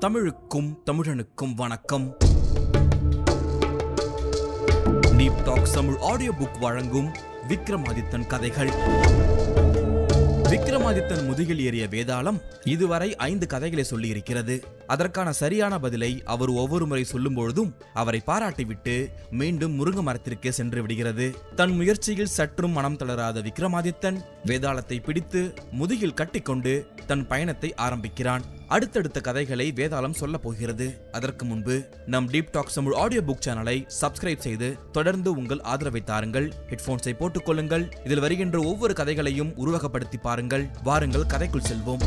தமிழுக்கும் தமிழனுக்கும் வணக்கம் deep talk Tamil audio book வழங்கும் விக்ரமாதித்தன் கதைகள் விக்ரமாதித்தன் முதுகில் ஏறிய வேதாளம் இதுவரை ஐந்து கதைகளை சொல்லி இருக்கிறது அதற்கான சரியான பதிலை அவர் ஒவ்வொரு முறை சொல்லும் பொழுதும் அவரை பாராட்டிவிட்டு மீண்டும் முருங்க மரத்திற்கே சென்று விடுகிறது தன் முயற்சியில் சற்றும் மனம் தளராத விக்ரமாதித்தன் வேதாளத்தை பிடித்து முதுகில் கட்டிக்கொண்டு தன் பயணத்தை ஆரம்பிக்கிறான் அடுத்தடுத்த கதைகளை வேதாளம் சொல்ல போகிறது அதற்கு முன்பு நம் deep talk Tamil audio book சேனலை சப்ஸ்கிரைப் செய்து தொடர்ந்து உங்கள் ஆதரவை தாருங்கள் ஹெட்போன்ஸை போட்டுக்கொள்ளுங்கள் இதில் வருகின்ற ஒவ்வொரு கதைகளையும் உருவகப்படுத்தி பாருங்கள் வாருங்கள் கதைக்குள் செல்வோம்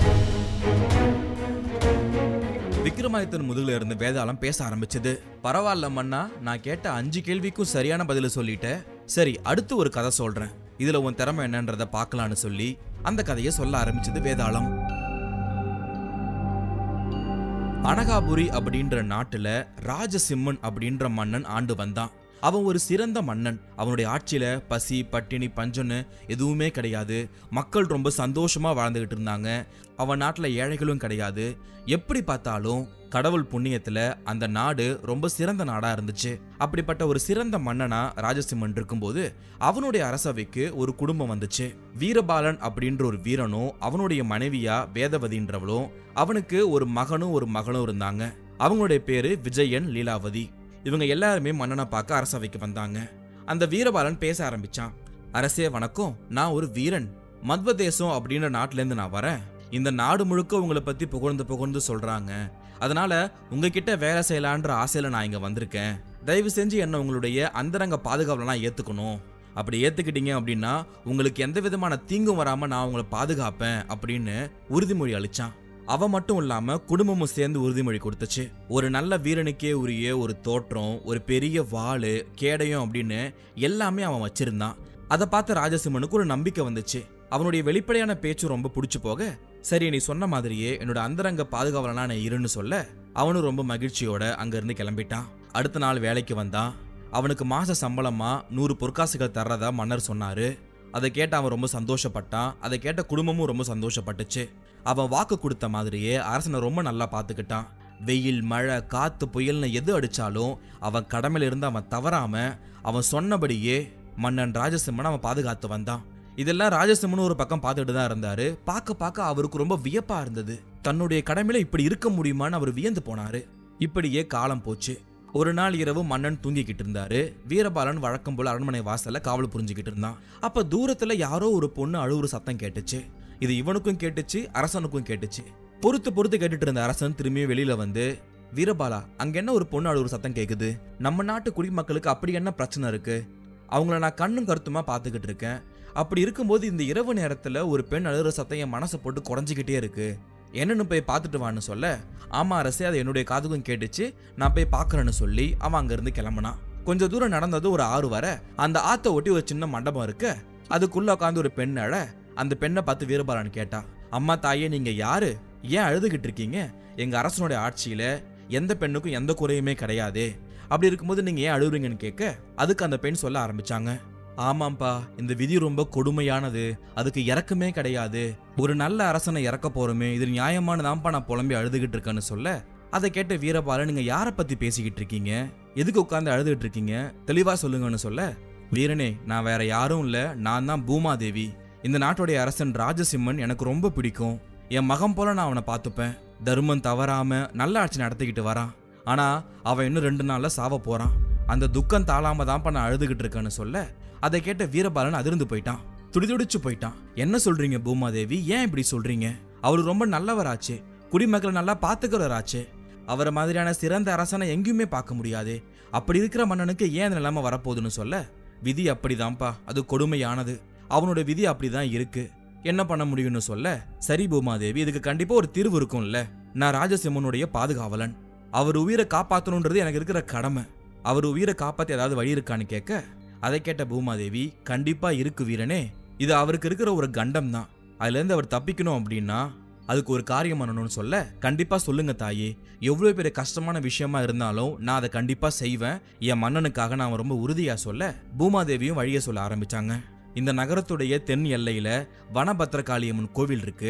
விக்ரமாதித்தன் முதுகுல இருந்து வேதாளம் பேச ஆரம்பிச்சது பரவாயில்ல மன்னா நான் கேட்ட அஞ்சு கேள்விக்கும் சரியான பதில சொல்லிட்ட சரி அடுத்து ஒரு கதை சொல்றேன் இதுல உன் திறமை என்னன்றத பார்க்கலான்னு சொல்லி அந்த கதையை சொல்ல ஆரம்பிச்சது வேதாளம் அனகாபுரி அப்படின்ற நாட்டுல ராஜசிம்மன் அப்படின்ற மன்னன் ஆண்டு வந்தான் அவன் ஒரு சிறந்த மன்னன் அவனுடைய ஆட்சியில பசி பட்டினி பஞ்சம்னு எதுவுமே கிடையாது மக்கள் ரொம்ப சந்தோஷமா வாழ்ந்துகிட்டு இருந்தாங்க அவன் நாட்டுல ஏழைகளும் கிடையாது எப்படி பார்த்தாலும் கடவுள் புண்ணியத்துல அந்த நாடு ரொம்ப சிறந்த நாடா இருந்துச்சு அப்படிப்பட்ட ஒரு சிறந்த மன்னனா ராஜசிம்மன் இருக்கும்போது அவனுடைய அரசவைக்கு ஒரு குடும்பம் வந்துச்சு வீரபாலன் அப்படின்ற ஒரு வீரனும் அவனுடைய மனைவியா வேதவதின்றவளும் அவனுக்கு ஒரு மகனும் ஒரு மகளும் இருந்தாங்க அவங்களுடைய பேரு விஜயன் லீலாவதி இவங்க எல்லாருமே மன்னனை பார்க்க அரசவைக்கு வந்தாங்க அந்த வீரபாலன் பேச ஆரம்பிச்சான் அரசே வணக்கம் நான் ஒரு வீரன் மத்வ தேசம் அப்படின்ற நாட்டுல இருந்து நான் வரேன் இந்த நாடு முழுக்க உங்களை பத்தி புகழ்ந்து புகழ்ந்து சொல்றாங்க அதனால உங்ககிட்ட வேலை செய்யலான்ற ஆசையில நான் இங்க வந்திருக்கேன் தயவு செஞ்சு என்ன உங்களுடைய அந்தரங்க பாதுகாவலாம் ஏத்துக்கணும் அப்படி ஏத்துக்கிட்டீங்க அப்படின்னா உங்களுக்கு எந்த விதமான தீங்கும் வராம நான் உங்களை பாதுகாப்பேன் அப்படின்னு உறுதிமொழி அளிச்சான் அவ மட்டும் இல்லாம குடும்பமும் சேர்ந்து உறுதிமொழி கொடுத்துச்சு ஒரு நல்ல வீரனுக்கே உரிய ஒரு தோற்றம் ஒரு பெரிய வாளு கேடயம் அப்படின்னு எல்லாமே அவன் வச்சிருந்தான் அதை பார்த்த ராஜசிம்மனுக்கு ஒரு நம்பிக்கை வந்துச்சு அவனுடைய வெளிப்படையான பேச்சு ரொம்ப பிடிச்சு போக சரி நீ சொன்ன மாதிரியே என்னோட அந்தரங்க பாதுகாவலனா நான் இருன்னு சொல்ல அவனும் ரொம்ப மகிழ்ச்சியோட அங்கிருந்து கிளம்பிட்டான் அடுத்த நாள் வேலைக்கு வந்தான் அவனுக்கு மாச சம்பளமா நூறு பொற்காசுகள் தர்றதா மன்னர் சொன்னாரு அதை கேட்டு அவன் ரொம்ப சந்தோஷப்பட்டான் அதை கேட்ட குடும்பமும் ரொம்ப சந்தோஷப்பட்டுச்சு அவன் வாக்கு கொடுத்த மாதிரியே அரசனை ரொம்ப நல்லா பார்த்துக்கிட்டான் வெயில் மழை காத்து புயல்னு எது அடிச்சாலும் அவன் கடமையில இருந்து அவன் தவறாம அவன் சொன்னபடியே மன்னன் ராஜசிம்மன் அவன் பாதுகாத்து வந்தான் இதெல்லாம் ராஜசிம்மன் ஒரு பக்கம் பார்த்துட்டு தான் இருந்தாரு பார்க்க பார்க்க அவருக்கு ரொம்ப வியப்பா இருந்தது தன்னுடைய கடமையில இப்படி இருக்க முடியுமான்னு அவர் வியந்து போனாரு இப்படியே காலம் போச்சு ஒரு நாள் இரவு மன்னன் தூங்கிக்கிட்டு இருந்தாரு வீரபாலன் வழக்கம் போல அரண்மனை வாசல்ல காவல் புரிஞ்சுக்கிட்டு இருந்தான் அப்ப தூரத்துல யாரோ ஒரு பொண்ணு அழுவுற சத்தம் கேட்டுச்சு இது இவனுக்கும் கேட்டுச்சு அரசனுக்கும் கேட்டுச்சு பொறுத்து பொறுத்து கேட்டுட்டு இருந்த அரசன் திரும்பியும் வெளியில வந்து வீரபாலா அங்க என்ன ஒரு பொண்ணு அழுவுற சத்தம் கேக்குது நம்ம நாட்டு குடிமக்களுக்கு அப்படி என்ன பிரச்சனை இருக்கு அவங்கள நான் கண்ணும் கருத்துமா பார்த்துக்கிட்டு இருக்கேன் அப்படி இருக்கும்போது இந்த இரவு நேரத்துல ஒரு பெண் அழுகிற சத்தம் என் மனசை போட்டு குறைஞ்சிக்கிட்டே இருக்கு என்னன்னு போய் பார்த்துட்டு வான்னு சொல்ல ஆமா அரசே அது என்னுடைய காதுக்கும் கேட்டுச்சு நான் போய் பார்க்கறேன்னு சொல்லி அவன் அங்கிருந்து கிளம்புனான் கொஞ்ச தூரம் நடந்தது ஒரு ஆறு வர அந்த ஆத்தை ஒட்டி ஒரு சின்ன மண்டபம் இருக்கு அதுக்குள்ள உட்காந்து ஒரு பெண் அழ அந்த பெண்ணை பார்த்து வீரபாலன் கேட்டா அம்மா தாயே நீங்க யாரு ஏன் அழுதுகிட்டு இருக்கீங்க எங்க அரசனுடைய ஆட்சியில எந்த பெண்ணுக்கும் எந்த குறையுமே கிடையாது அப்படி இருக்கும்போது நீங்க ஏன் அழுகுறீங்கன்னு கேட்க அதுக்கு அந்த பெண் சொல்ல ஆரம்பிச்சாங்க ஆமாம்பா இந்த விதி ரொம்ப கொடுமையானது அதுக்கு இறக்கமே கிடையாது ஒரு நல்ல அரசனை இறக்க போறோமே இது நியாயமானதான்ப்பா நான் புலம்பி அழுதுகிட்டு இருக்கேன்னு சொல்ல அதை கேட்ட வீரபாலன் நீங்க யாரை பத்தி பேசிக்கிட்டு இருக்கீங்க எதுக்கு உட்காந்து அழுதுகிட்டு இருக்கீங்க தெளிவா சொல்லுங்கன்னு சொல்ல வீரனே நான் வேற யாரும் இல்ல நான் தான் பூமாதேவி இந்த நாட்டுடைய அரசன் ராஜசிம்மன் எனக்கு ரொம்ப பிடிக்கும் என் மகன் போல நான் அவனை பார்த்துப்பேன் தர்மம் தவறாம நல்ல ஆட்சி நடத்திக்கிட்டு வரான் ஆனா அவன் இன்னும் ரெண்டு நாள்ல சாவ போறான் அந்த துக்கம் தாளாம தான்ப்பா நான் அழுதுகிட்டு இருக்கேன்னு சொல்ல அதை கேட்ட வீரபாலன் அதிர்ந்து போயிட்டான் துடிதுடிச்சு போயிட்டான் என்ன சொல்றீங்க பூமாதேவி ஏன் இப்படி சொல்றீங்க அவர் ரொம்ப நல்லவராச்சு குடிமக்களை நல்லா பாத்துக்கிறவராச்சு அவரை மாதிரியான சிறந்த அரசனை எங்கேயுமே பார்க்க முடியாது அப்படி இருக்கிற மன்னனுக்கு ஏன் அந்த நிலைமை வரப்போகுதுன்னு சொல்ல விதி அப்படிதான்ப்பா அது கொடுமையானது அவனோட விதி அப்படிதான் இருக்கு என்ன பண்ண முடியும்னு சொல்ல சரி பூமாதேவி இதுக்கு கண்டிப்பா ஒரு தீர்வு இருக்கும்ல நான் ராஜசிம்மனுடைய பாதுகாவலன் அவர் உயிரை காப்பாற்றணுன்றது எனக்கு இருக்கிற கடமை அவர் உயிரை காப்பாத்தி ஏதாவது வழி இருக்கான்னு கேட்க அதை கேட்ட பூமாதேவி கண்டிப்பா இருக்கு வீரனே இது அவருக்கு இருக்கிற ஒரு கண்டம் தான் அதுல இருந்து அவர் தப்பிக்கணும் அப்படின்னா அதுக்கு ஒரு காரியம் பண்ணணும்னு சொல்ல கண்டிப்பா சொல்லுங்க தாயே எவ்வளவு பெரிய கஷ்டமான விஷயமா இருந்தாலும் நான் அதை கண்டிப்பா செய்வேன் என் மன்னனுக்காக நான் ரொம்ப உறுதியா சொல்ல பூமாதேவியும் வழிய சொல்ல ஆரம்பிச்சாங்க இந்த நகரத்துடைய தென் எல்லையில வனபத்திரகாளியம்மன் கோவில் இருக்கு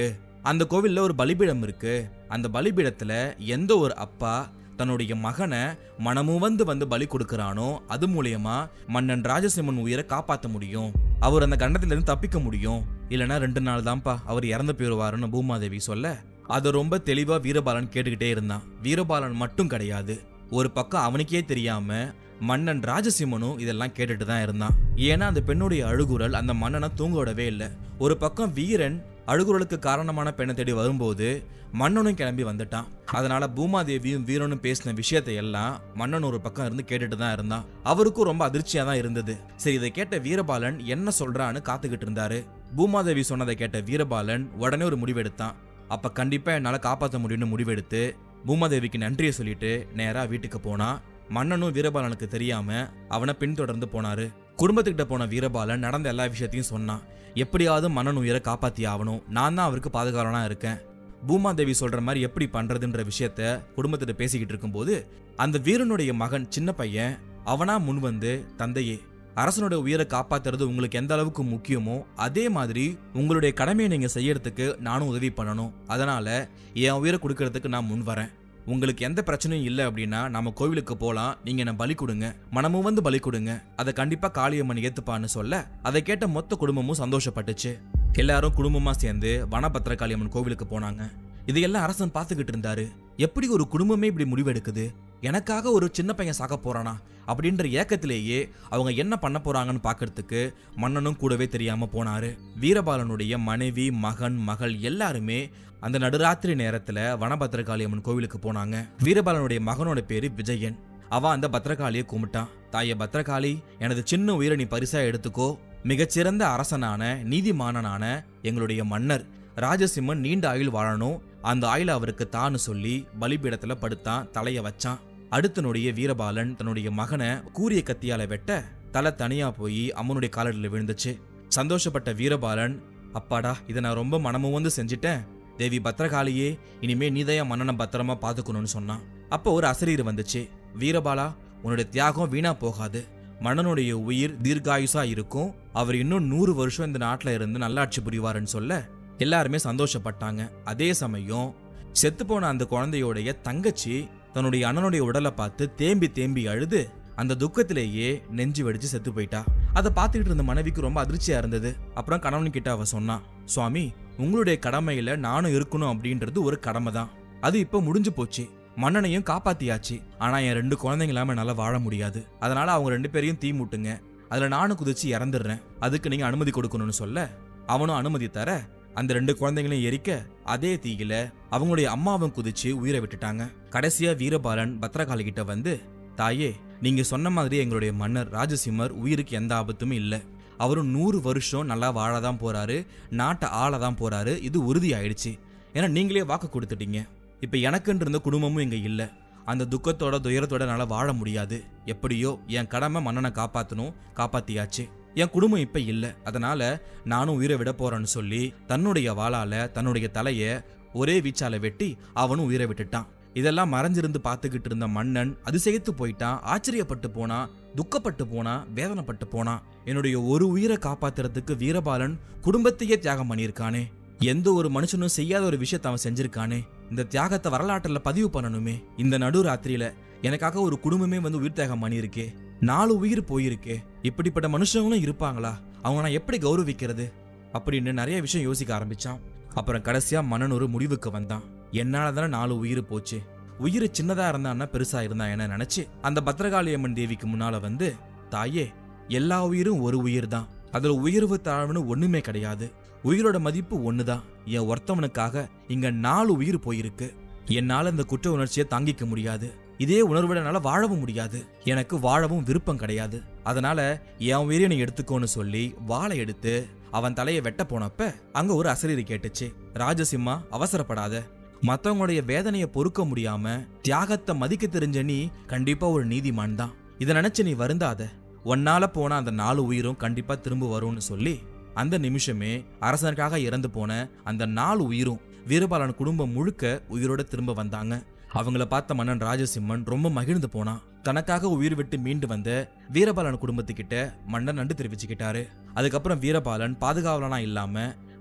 அந்த கோவில்ல ஒரு பலிபீடம் இருக்கு அந்த பலிபீடத்துல எந்த ஒரு அப்பா தன்னுடைய மகனை மனமும் வந்து வந்து பலி கொடுக்கறானோ அது மூலியமா மன்னன் ராஜசிம்மன் உயிரை காப்பாத்த முடியும் அவர் அந்த கண்டத்துல இருந்து தப்பிக்க முடியும் இல்லைன்னா ரெண்டு நாள் தான்ப்பா அவர் இறந்து போயிடுவாருன்னு பூமாதேவி சொல்ல அதை ரொம்ப தெளிவா வீரபாலன் கேட்டுக்கிட்டே இருந்தான் வீரபாலன் மட்டும் கிடையாது ஒரு பக்கம் அவனுக்கே தெரியாம மன்னன் ராஜசிம்மனும் இதெல்லாம் கேட்டுட்டு தான் இருந்தான் ஏன்னா அந்த பெண்ணுடைய அழுகுரல் அந்த மன்னனை தூங்க விடவே இல்லை ஒரு பக்கம் வீரன் அழுகுரலுக்கு காரணமான பெண்ணை தேடி வரும்போது மன்னனும் கிளம்பி வந்துட்டான் அதனால பூமாதேவியும் வீரனும் பேசின விஷயத்தை எல்லாம் மன்னன் ஒரு பக்கம் இருந்து கேட்டுட்டு தான் இருந்தான் அவருக்கும் ரொம்ப அதிர்ச்சியா தான் இருந்தது சரி இதை கேட்ட வீரபாலன் என்ன சொல்றான்னு காத்துக்கிட்டு இருந்தாரு பூமாதேவி சொன்னதை கேட்ட வீரபாலன் உடனே ஒரு முடிவெடுத்தான் அப்ப கண்டிப்பா என்னால காப்பாற்ற முடியும்னு முடிவெடுத்து பூமாதேவிக்கு நன்றியை சொல்லிட்டு நேரா வீட்டுக்கு போனா மன்னனும் வீரபாலனுக்கு தெரியாம அவனை பின்தொடர்ந்து போனாரு குடும்பத்துக்கிட்ட போன வீரபாலன் நடந்த எல்லா விஷயத்தையும் சொன்னான் எப்படியாவது மன்னன் உயிரை காப்பாத்தி ஆகணும் நான் தான் அவருக்கு பாதுகாவலனா இருக்கேன் பூமாதேவி சொல்ற மாதிரி எப்படி பண்றதுன்ற விஷயத்த குடும்பத்திட்ட பேசிக்கிட்டு இருக்கும்போது அந்த வீரனுடைய மகன் சின்ன பையன் அவனா முன் வந்து தந்தையே அரசனுடைய உயிரை காப்பாத்துறது உங்களுக்கு எந்த அளவுக்கு முக்கியமோ அதே மாதிரி உங்களுடைய கடமையை நீங்க செய்யறதுக்கு நானும் உதவி பண்ணணும் அதனால என் உயிரை கொடுக்கறதுக்கு நான் முன் வரேன் உங்களுக்கு எந்த பிரச்சனையும் இல்லை அப்படின்னா நம்ம கோவிலுக்கு போலாம் நீங்க என்ன பலி கொடுங்க மனமும் வந்து பலி கொடுங்க அதை கண்டிப்பா காளியம்மன் ஏத்துப்பான்னு சொல்ல அதை கேட்ட மொத்த குடும்பமும் சந்தோஷப்பட்டுச்சு எல்லாரும் குடும்பமா சேர்ந்து வனபத்திர காளியம்மன் கோவிலுக்கு போனாங்க இதையெல்லாம் அரசன் பார்த்துக்கிட்டு இருந்தாரு எப்படி ஒரு குடும்பமே இப்படி முடிவெடுக்குது எனக்காக ஒரு சின்ன பையன் சாக போறானா அப்படின்ற ஏக்கத்திலேயே அவங்க என்ன பண்ண போறாங்கன்னு பார்க்கறதுக்கு மன்னனும் கூடவே தெரியாம போனாரு வீரபாலனுடைய மனைவி மகன் மகள் எல்லாருமே அந்த நடுராத்திரி நேரத்துல வனபத்திரகாளியம்மன் கோவிலுக்கு போனாங்க வீரபாலனுடைய மகனோட பேரு விஜயன் அவன் அந்த பத்திரகாளியை கும்பிட்டான் தாயே பத்திரகாளி எனது சின்ன உயிரை நீ பரிசா எடுத்துக்கோ மிகச்சிறந்த அரசனான நீதிமானனான எங்களுடைய மன்னர் ராஜசிம்மன் நீண்ட ஆயுள் வாழணும் அந்த ஆயுள் அவருக்கு தான்னு சொல்லி பலிபீடத்துல படுத்தான் தலைய வச்சான் அடுத்த நொடிய வீரபாலன் தன்னுடைய மகனை கூரிய கத்தியால வெட்ட தலை தனியா போய் அம்மனுடைய காலடியில் விழுந்துச்சு சந்தோஷப்பட்ட வீரபாலன் அப்பாடா இதை நான் ரொம்ப மனமும் வந்து செஞ்சிட்டேன் தேவி பத்திரகாளியே இனிமே நீதையா மன்னனை பத்திரமா பாத்துக்கணும்னு சொன்னான் அப்போ ஒரு அசரீர் வந்துச்சு வீரபாலா உன்னுடைய தியாகம் வீணா போகாது மன்னனுடைய உயிர் தீர்காயுசா இருக்கும் அவர் இன்னும் நூறு வருஷம் இந்த நாட்டில் இருந்து நல்லாட்சி புரிவாருன்னு சொல்ல எல்லாருமே சந்தோஷப்பட்டாங்க அதே சமயம் செத்துப்போன அந்த குழந்தையோடைய தங்கச்சி தன்னுடைய அண்ணனுடைய உடலை பார்த்து தேம்பி தேம்பி அழுது அந்த துக்கத்திலேயே நெஞ்சு வெடிச்சு செத்து போயிட்டா அதை பார்த்துக்கிட்டு இருந்த மனைவிக்கு ரொம்ப அதிர்ச்சியா இருந்தது அப்புறம் கணவன் கிட்ட அவ சொன்னா சுவாமி உங்களுடைய கடமையில நானும் இருக்கணும் அப்படின்றது ஒரு கடமை தான் அது இப்போ முடிஞ்சு போச்சு மன்னனையும் காப்பாத்தியாச்சு ஆனா என் ரெண்டு குழந்தைங்க இல்லாம என்னால வாழ முடியாது அதனால அவங்க ரெண்டு பேரையும் தீ மூட்டுங்க அதுல நானும் குதிச்சு இறந்துடுறேன் அதுக்கு நீங்க அனுமதி கொடுக்கணும்னு சொல்ல அவனும் அனுமதி தர அந்த ரெண்டு குழந்தைங்களையும் எரிக்க அதே தீயில அவங்களுடைய அம்மாவும் குதிச்சு உயிரை விட்டுட்டாங்க கடைசியா வீரபாலன் பத்ரகாளி கிட்ட வந்து தாயே நீங்க சொன்ன மாதிரி எங்களுடைய மன்னர் ராஜசிம்மர் உயிருக்கு எந்த ஆபத்துமே இல்லை அவரும் நூறு வருஷம் நல்லா வாழதான் போறாரு நாட்டை ஆளதான் போறாரு இது உறுதி ஆயிடுச்சு ஏன்னா நீங்களே வாக்கு கொடுத்துட்டீங்க இப்ப எனக்குன்னு இருந்த குடும்பமும் இங்க இல்ல அந்த துக்கத்தோட துயரத்தோட என்னால வாழ முடியாது எப்படியோ என் கடமை மன்னனை காப்பாத்தணும் காப்பாத்தியாச்சு என் குடும்பம் இப்ப இல்ல அதனால நானும் உயிரை விட போறேன்னு சொல்லி தன்னுடைய வாளால தன்னுடைய தலைய ஒரே வீச்சால வெட்டி அவனும் உயிரை விட்டுட்டான் இதெல்லாம் மறைஞ்சிருந்து பார்த்துக்கிட்டு இருந்த மன்னன் அதிசயித்து போயிட்டான் ஆச்சரியப்பட்டு போனா துக்கப்பட்டு போனா வேதனைப்பட்டு போனா என்னுடைய ஒரு உயிரை காப்பாத்துறதுக்கு வீரபாலன் குடும்பத்தையே தியாகம் பண்ணியிருக்கானே எந்த ஒரு மனுஷனும் செய்யாத ஒரு விஷயத்தை அவன் செஞ்சிருக்கானே இந்த தியாகத்தை வரலாற்றுல பதிவு பண்ணணுமே இந்த நடு ராத்திரியில எனக்காக ஒரு குடும்பமே வந்து உயிர் தியாகம் பண்ணியிருக்கே நாலு உயிர் போயிருக்கே இப்படிப்பட்ட மனுஷங்களும் இருப்பாங்களா அவங்க நான் எப்படி கௌரவிக்கிறது அப்படின்னு நிறைய விஷயம் யோசிக்க ஆரம்பிச்சான் அப்புறம் கடைசியா மன்னன் ஒரு முடிவுக்கு வந்தான் என்னால தானே நாலு உயிர் போச்சு உயிர் சின்னதா இருந்தான்னா பெருசா இருந்தா என்ன நினைச்சு அந்த பத்ரகாளி அம்மன் தேவிக்கு முன்னால வந்து தாயே எல்லா உயிரும் ஒரு உயிர் தான் அதுல உயர்வு தாழ்வுன்னு ஒண்ணுமே கிடையாது உயிரோட மதிப்பு ஒண்ணுதான் என் ஒருத்தவனுக்காக இங்க நாலு உயிர் போயிருக்கு என்னால இந்த குற்ற உணர்ச்சியை தாங்கிக்க முடியாது இதே உணர்வோட என்னால வாழவும் முடியாது எனக்கு வாழவும் விருப்பம் கிடையாது அதனால என் உயிரை நீ எடுத்துக்கோன்னு சொல்லி வாளை எடுத்து அவன் தலையை வெட்ட போனப்ப அங்க ஒரு அசரீரி கேட்டுச்சு ராஜசிம்மா அவசரப்படாத மத்தவங்களுடைய வேதனையை பொறுக்க முடியாம தியாகத்தை மதிக்க தெரிஞ்ச நீ கண்டிப்பா ஒரு நீதிமான் தான் இதை நினைச்சு நீ வருந்தாத ஒன்னால போன அந்த நாலு உயிரும் கண்டிப்பா திரும்ப வரும்னு சொல்லி அந்த நிமிஷமே அரசனுக்காக இறந்து போன அந்த நாலு உயிரும் வீரபாலன் குடும்பம் முழுக்க உயிரோட திரும்ப வந்தாங்க அவங்கள பார்த்த மன்னன் ராஜசிம்மன் ரொம்ப மகிழ்ந்து போனான் தனக்காக உயிர் விட்டு மீண்டு வந்த வீரபாலன் குடும்பத்துக்கிட்ட மன்னன் நன்றி தெரிவிச்சுக்கிட்டாரு அதுக்கப்புறம் வீரபாலன் பாதுகாவலனா இல்லாம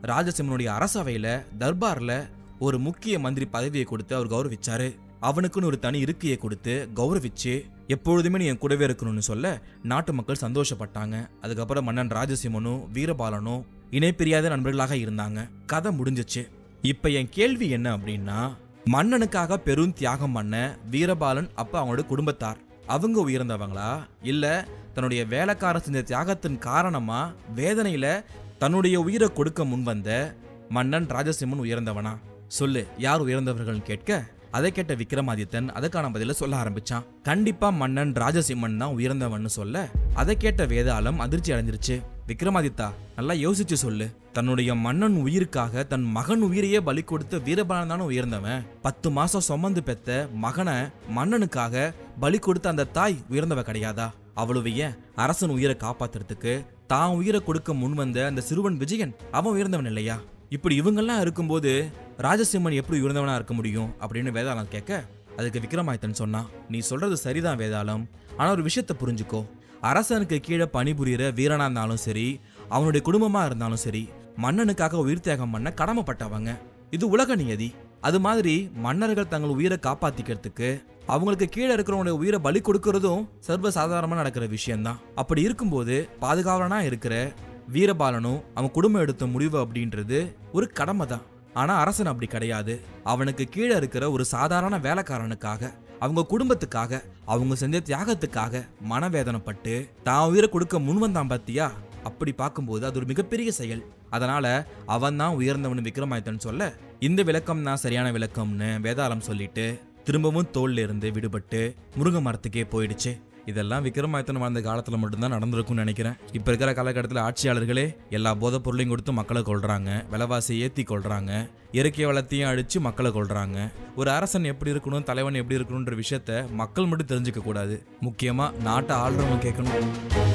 ராஜசிம்மனுடைய அரசவையில தர்பார்ல ஒரு முக்கிய மந்திரி பதவியை கொடுத்து அவர் கௌரவிச்சாரு அவனுக்குன்னு ஒரு தனி இருக்கையை கொடுத்து கௌரவிச்சு எப்பொழுதுமே நீ என் கூடவே இருக்கணும்னு சொல்ல நாட்டு மக்கள் சந்தோஷப்பட்டாங்க அதுக்கப்புறம் மன்னன் ராஜசிம்மனும் வீரபாலனும் இணைப்பிரியாத நண்பர்களாக இருந்தாங்க கதை முடிஞ்சிச்சு இப்ப என் கேள்வி என்ன அப்படின்னா மன்னனுக்காக பெரும் தியாகம் பண்ண வீரபாலன் அப்ப அவங்களோட குடும்பத்தார் அவங்க உயர்ந்தவங்களா இல்ல தன்னுடைய வேலைக்கார செஞ்ச தியாகத்தின் காரணமா வேதனையில தன்னுடைய உயிரை கொடுக்க முன்வந்த மன்னன் ராஜசிம்மன் உயர்ந்தவனா சொல்லு யார் உயர்ந்தவர்கள் கேட்க அதை கேட்ட விக்ரமாதித்தன் அதுக்கான பதில சொல்ல ஆரம்பிச்சான் கண்டிப்பா மன்னன் ராஜசிம்மன் தான் உயர்ந்தவன்னு சொல்ல அதை கேட்ட வேதாளம் அதிர்ச்சி அடைஞ்சிருச்சு விக்ரமாதித்தா நல்லா யோசிச்சு சொல்லு தன்னுடைய மன்னன் உயிருக்காக தன் மகன் உயிரையே பலி கொடுத்த வீரபாலன் தானே உயர்ந்தவன் பத்து மாசம் சுமந்து பெத்த மகனை மன்னனுக்காக பலி கொடுத்த அந்த தாய் உயர்ந்தவ கிடையாதா அவ்வளவு ஏன் அரசன் உயிரை காப்பாத்துறதுக்கு தான் உயிரை கொடுக்க முன் வந்த அந்த சிறுவன் விஜயன் அவன் உயர்ந்தவன் இல்லையா இப்படி இவங்கெல்லாம் இருக்கும்போது ராஜசிம்மன் எப்படி உயர்ந்தவனா இருக்க முடியும் அப்படின்னு வேதாளம் கேட்க அதுக்கு விக்ரமாதித்தன் சொன்னான் நீ சொல்றது சரிதான் வேதாளம் ஆனா ஒரு விஷயத்தை புரிஞ்சுக்கோ அரசனுக்கு கீழே பணிபுரியிற வீரனா இருந்தாலும் சரி அவனுடைய குடும்பமா இருந்தாலும் சரி மன்னனுக்காக உயிர் தியாகம் பண்ண கடமைப்பட்டவங்க இது உலக நியதி அது மாதிரி மன்னர்கள் தங்கள் உயிரை காப்பாத்திக்கிறதுக்கு அவங்களுக்கு கீழே இருக்கிறவங்களுடைய உயிரை பலி கொடுக்கறதும் சர்வ சாதாரணமா நடக்கிற விஷயம்தான் அப்படி இருக்கும்போது பாதுகாவலனா இருக்கிற வீரபாலனும் அவன் குடும்பம் எடுத்த முடிவு அப்படின்றது ஒரு கடமை தான் ஆனா அரசன் அப்படி கிடையாது அவனுக்கு கீழே இருக்கிற ஒரு சாதாரண வேலைக்காரனுக்காக அவங்க குடும்பத்துக்காக அவங்க செஞ்ச தியாகத்துக்காக மனவேதனைப்பட்டு தான் உயிரை கொடுக்க முன் வந்தான் பாத்தியா அப்படி பார்க்கும்போது அது ஒரு மிகப்பெரிய செயல் அதனால அவன் தான் உயர்ந்தவன் விக்ரமாதித்தன் சொல்ல இந்த விளக்கம் தான் சரியான விளக்கம்னு வேதாளம் சொல்லிட்டு திரும்பவும் தோல்ல இருந்து விடுபட்டு முருங்கை மரத்துக்கே போயிடுச்சு இதெல்லாம் விக்ரமாதித்தன் வாழ்ந்த காலத்துல மட்டும்தான் நடந்திருக்கும்னு நினைக்கிறேன் இப்ப இருக்கிற காலகட்டத்தில் ஆட்சியாளர்களே எல்லா போதைப் பொருளையும் கொடுத்து மக்களை கொள்றாங்க விலைவாசியை ஏத்தி கொள்றாங்க இயற்கை வளத்தையும் அழிச்சு மக்களை கொள்றாங்க ஒரு அரசன் எப்படி இருக்கணும் தலைவன் எப்படி இருக்கணும்ன்ற விஷயத்த மக்கள் மட்டும் தெரிஞ்சுக்க கூடாது முக்கியமா நாட்டை ஆள்றவங்க கேட்கணும்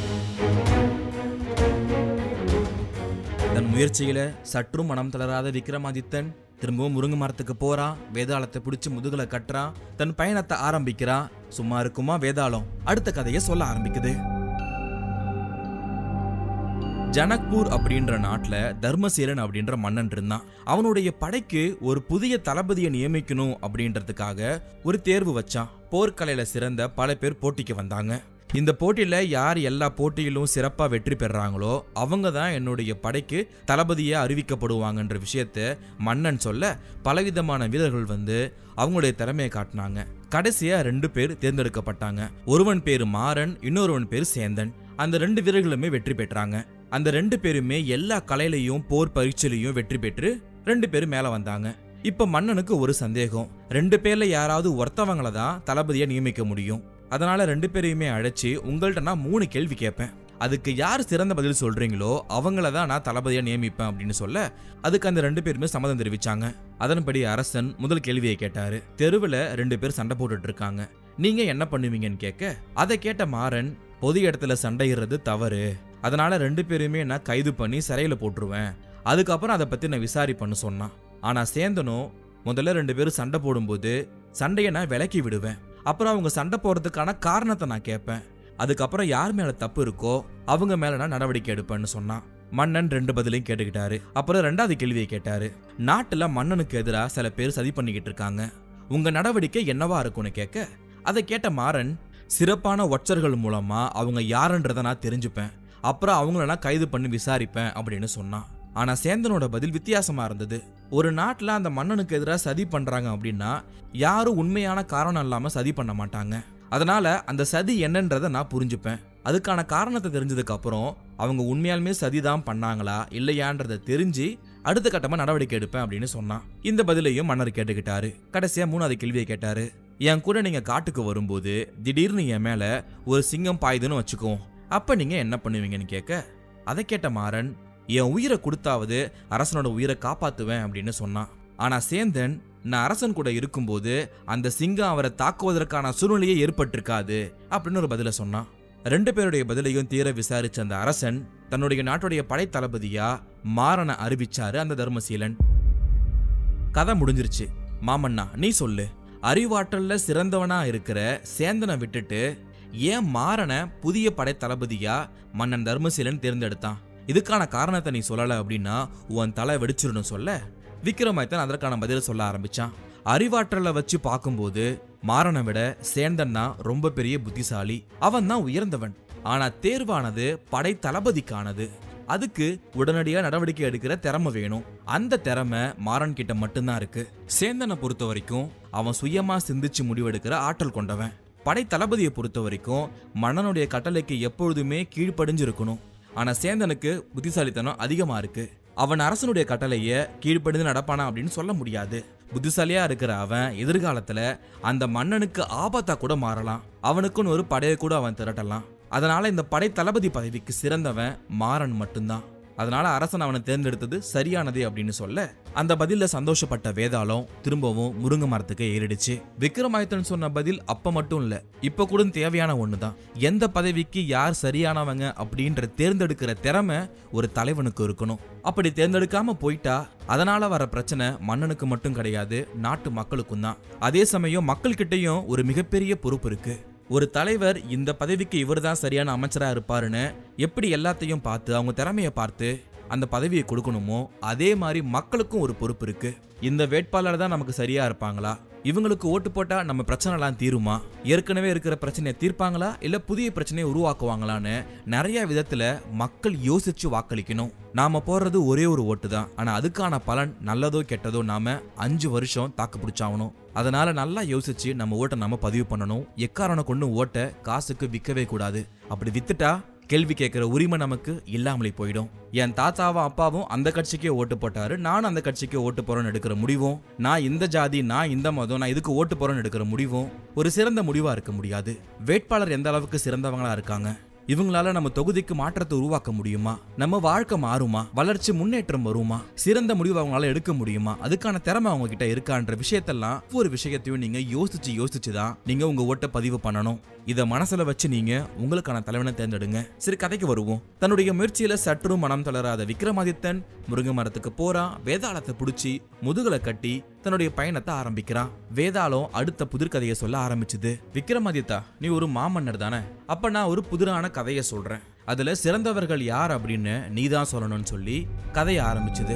தன் முயற்சியில சற்றும் மனம் தளராத விக்ரமாதித்தன் திரும்பவும் முருங்கை மரத்துக்கு போறான் வேதாளத்தை பிடிச்சு முதுகுல கட்டுறான் தன் பயணத்தை ஆரம்பிக்கிறான் சும்மா இருக்குமா வேதாளம் அடுத்த கதையை சொல்ல ஆரம்பிக்குது ஜனக்பூர் அப்படின்ற நாட்டுல தர்மசீலன் அப்படின்ற மன்னன் இருந்தான் அவனுடைய படைக்கு ஒரு புதிய தளபதியை நியமிக்கணும் அப்படின்றதுக்காக ஒரு தேர்வு வச்சான் போர்க்கலையில சிறந்த பல பேர் போட்டிக்கு வந்தாங்க இந்த போட்டியில யார் எல்லா போட்டியிலும் சிறப்பா வெற்றி பெறாங்களோ அவங்க தான் என்னுடைய படைக்கு தளபதியா அறிவிக்கப்படுவாங்கன்ற விஷயத்த மன்னன் சொல்ல பலவிதமான வீரர்கள் வந்து அவங்களுடைய திறமையை காட்டினாங்க கடைசியா ரெண்டு பேர் தேர்ந்தெடுக்கப்பட்டாங்க ஒருவன் பேரு மாறன் இன்னொருவன் பேரு சேந்தன் அந்த ரெண்டு வீரர்களுமே வெற்றி பெற்றாங்க அந்த ரெண்டு பேருமே எல்லா கலையிலையும் போர் பரீட்சையிலையும் வெற்றி பெற்று ரெண்டு பேரும் மேல வந்தாங்க இப்ப மன்னனுக்கு ஒரு சந்தேகம் ரெண்டு பேர்ல யாராவது ஒருத்தவங்கள தான் தளபதியா நியமிக்க முடியும் அதனால ரெண்டு பேரையுமே அழைச்சி உங்கள்ட்ட நான் மூணு கேள்வி கேட்பேன் அதுக்கு யார் சிறந்த பதில் சொல்றீங்களோ அவங்கள தான் நான் தளபதியா நியமிப்பேன் அப்படின்னு சொல்ல அதுக்கு அந்த ரெண்டு பேருமே சம்மதம் தெரிவிச்சாங்க அதன்படி அரசன் முதல் கேள்வியை கேட்டாரு தெருவில் ரெண்டு பேர் சண்டை போட்டுட்டு இருக்காங்க நீங்க என்ன பண்ணுவீங்கன்னு கேட்க அதை கேட்ட மாறன் பொது இடத்துல சண்டையிடுறது தவறு அதனால ரெண்டு பேருமே நான் கைது பண்ணி சிறையில போட்டுருவேன் அதுக்கப்புறம் அதை பத்தி நான் விசாரிப்பேன்னு சொன்னான் ஆனா சேந்தனும் முதல்ல ரெண்டு பேரும் சண்டை போடும்போது சண்டையை நான் விலக்கி விடுவேன் அப்புறம் அவங்க சண்டை போறதுக்கான காரணத்தை நான் கேட்பேன் அதுக்கப்புறம் யார் மேல தப்பு இருக்கோ அவங்க மேல நான் நடவடிக்கை எடுப்பேன்னு சொன்னான் மன்னன் ரெண்டு பதிலையும் கேட்டுக்கிட்டாரு அப்புறம் ரெண்டாவது கேள்வியை கேட்டாரு நாட்டுல மன்னனுக்கு எதிராக சில பேர் சதி பண்ணிக்கிட்டு இருக்காங்க உங்க நடவடிக்கை என்னவா இருக்கும்னு கேட்க அதை கேட்ட மாறன் சிறப்பான ஒற்றர்கள் மூலமா அவங்க யாருன்றதை நான் தெரிஞ்சுப்பேன் அப்புறம் அவங்கள நான் கைது பண்ணி விசாரிப்பேன் அப்படின்னு சொன்னான் ஆனா சேந்தனோட பதில் வித்தியாசமா இருந்தது ஒரு நாட்டுல அந்த மன்னனுக்கு எதிராக சதி பண்றாங்க அப்படின்னா யாரும் உண்மையான காரணம் இல்லாம சதி பண்ண மாட்டாங்க அதனால அந்த சதி என்னன்றதை நான் புரிஞ்சுப்பேன் அதுக்கான காரணத்தை தெரிஞ்சதுக்கு அப்புறம் அவங்க உண்மையாலுமே சதிதான் பண்ணாங்களா இல்லையான்றதை தெரிஞ்சு அடுத்த கட்டமா நடவடிக்கை எடுப்பேன் அப்படின்னு சொன்னான் இந்த பதிலையும் மன்னர் கேட்டுக்கிட்டாரு கடைசியா மூணாவது கேள்வியை கேட்டாரு என் கூட நீங்க காட்டுக்கு வரும்போது திடீர்னு என் மேல ஒரு சிங்கம் பாயுதுன்னு வச்சுக்கோ அப்ப நீங்க என்ன பண்ணுவீங்கன்னு கேட்க அதை கேட்ட மாறன் என் உயிரை கொடுத்தாவது அரசனோட உயிரை காப்பாத்துவேன் அப்படின்னு சொன்னான் ஆனா சேந்தன் நான் அரசன் கூட இருக்கும்போது அந்த சிங்கம் அவரை தாக்குவதற்கான சூழ்நிலையே ஏற்பட்டிருக்காது அப்படின்னு ஒரு பதில சொன்னான் ரெண்டு பேருடைய பதிலையும் தீர விசாரிச்ச அந்த அரசன் தன்னுடைய நாட்டுடைய படை தளபதியா மாறனை அறிவிச்சாரு அந்த தர்மசீலன் கதை முடிஞ்சிருச்சு மாமன்னா நீ சொல்லு அறிவாற்றல்ல சிறந்தவனா இருக்கிற சேந்தனை விட்டுட்டு ஏன் மாறனை புதிய படை தளபதியா மன்னன் தர்மசீலன் தேர்ந்தெடுத்தான் இதுக்கான காரணத்தை நீ சொல்லல அப்படின்னா உன் தலை வெடிச்சிருன்னு சொல்ல விக்ரமாதித்தன் அதற்கான பதில சொல்ல ஆரம்பிச்சான் அறிவாற்றலை வச்சு பார்க்கும்போது மாறனை விட சேந்தன் தான் ரொம்ப பெரிய புத்திசாலி அவன் தான் உயர்ந்தவன் ஆனா தேர்வானது படை தளபதிக்கானது அதுக்கு உடனடியா நடவடிக்கை எடுக்கிற திறமை வேணும் அந்த திறமை மாறன் கிட்ட மட்டும்தான் இருக்கு சேந்தனை பொறுத்த வரைக்கும் அவன் சுயமா சிந்திச்சு முடிவெடுக்கிற ஆற்றல் கொண்டவன் படை தளபதியை பொறுத்த வரைக்கும் மன்னனுடைய கட்டளைக்கு எப்பொழுதுமே கீழ்ப்படிஞ்சிருக்கணும் ஆனா சேந்தனுக்கு புத்திசாலித்தனம் அதிகமா இருக்கு அவன் அரசனுடைய கட்டளைய கீழ்ப்படிந்து நடப்பானா அப்படின்னு சொல்ல முடியாது புத்திசாலியா இருக்கிற அவன் எதிர்காலத்துல அந்த மன்னனுக்கு ஆபத்தா கூட மாறலாம் அவனுக்குன்னு ஒரு படையை கூட அவன் திரட்டலாம் அதனால இந்த படை தளபதி பதவிக்கு சிறந்தவன் மாறன் மட்டும்தான் அதனால அரசன் அவனை தேர்ந்தெடுத்தது சரியானதே அப்படின்னு சொல்ல அந்த பதில்ல சந்தோஷப்பட்ட வேதாளம் திரும்பவும் முருங்கை மரத்துக்கு ஏறிடுச்சு விக்ரமாதித்தன் சொன்ன பதில் அப்ப மட்டும் இல்ல இப்ப கூட தேவையான ஒண்ணுதான் எந்த பதவிக்கு யார் சரியானவங்க அப்படின்ற தேர்ந்தெடுக்கிற திறமை ஒரு தலைவனுக்கு இருக்கணும் அப்படி தேர்ந்தெடுக்காம போயிட்டா அதனால வர பிரச்சனை மன்னனுக்கு மட்டும் கிடையாது நாட்டு மக்களுக்கும் தான் அதே சமயம் மக்கள்கிட்டயும் ஒரு மிகப்பெரிய பொறுப்பு இருக்கு ஒரு தலைவர் இந்த பதவிக்கு இவர்தான் சரியான அமைச்சரா இருப்பாருன்னு எப்படி எல்லாத்தையும் பார்த்து அவங்க திறமையை பார்த்து அந்த பதவியை கொடுக்கணுமோ அதே மாதிரி மக்களுக்கும் ஒரு பொறுப்பு இருக்கு இந்த வேட்பாளர் தான் நமக்கு சரியா இருப்பாங்களா இவங்களுக்கு ஓட்டு போட்டா நம்ம பிரச்சனைலாம் தீருமா ஏற்கனவே இருக்கிற பிரச்சனையை தீர்ப்பாங்களா இல்ல புதிய பிரச்சனையை உருவாக்குவாங்களான்னு நிறைய விதத்துல மக்கள் யோசிச்சு வாக்களிக்கணும் நாம போடுறது ஒரே ஒரு ஓட்டு தான் ஆனா அதுக்கான பலன் நல்லதோ கெட்டதோ நாம அஞ்சு வருஷம் தாக்கு பிடிச்சாகணும் அதனால நல்லா யோசிச்சு நம்ம ஓட்டை நாம பதிவு பண்ணணும் எக்காரணம் கொண்டு ஓட்டை காசுக்கு விற்கவே கூடாது அப்படி வித்துட்டா கேள்வி கேட்கிற உரிமை நமக்கு இல்லாமலே போயிடும் என் தாத்தாவும் அப்பாவும் அந்த கட்சிக்கே ஓட்டு போட்டாரு நானும் அந்த கட்சிக்கு ஓட்டு போறேன்னு எடுக்கிற முடிவும் நான் இந்த ஜாதி நான் இந்த மதம் நான் இதுக்கு ஓட்டு போறேன்னு எடுக்கிற முடிவும் ஒரு சிறந்த முடிவா இருக்க முடியாது வேட்பாளர் எந்த அளவுக்கு சிறந்தவங்களா இருக்காங்க இவங்களால நம்ம தொகுதிக்கு மாற்றத்தை உருவாக்க முடியுமா நம்ம வாழ்க்கை மாறுமா வளர்ச்சி முன்னேற்றம் வருமா சிறந்த முடிவு அவங்களால எடுக்க முடியுமா அதுக்கான திறமை அவங்க கிட்ட இருக்கான்ற விஷயத்தெல்லாம் ஒவ்வொரு விஷயத்தையும் நீங்க யோசிச்சு யோசிச்சு தான் நீங்க உங்க ஓட்டை பதிவு பண்ணணும் இத மனசுல வச்சு நீங்க உங்களுக்கான தலைவனை தேர்ந்தெடுங்க சரி கதைக்கு வருவோம் தன்னுடைய முயற்சியில சற்றும் மனம் தளராத விக்ரமாதித்தன் முருங்கை மரத்துக்கு போறான் வேதாளத்தை புடிச்சு முதுகுல கட்டி தன்னுடைய பயணத்தை ஆரம்பிக்கிறான் வேதாளம் அடுத்த புதிர்கதையை சொல்ல ஆரம்பிச்சுது விக்ரமாதித்தா நீ ஒரு மாமன்னர் தானே அப்ப நான் ஒரு புதிரான கதையை சொல்றேன் அதுல சிறந்தவர்கள் யார் அப்படின்னு நீ தான் சொல்லணும்னு சொல்லி கதையை ஆரம்பிச்சுது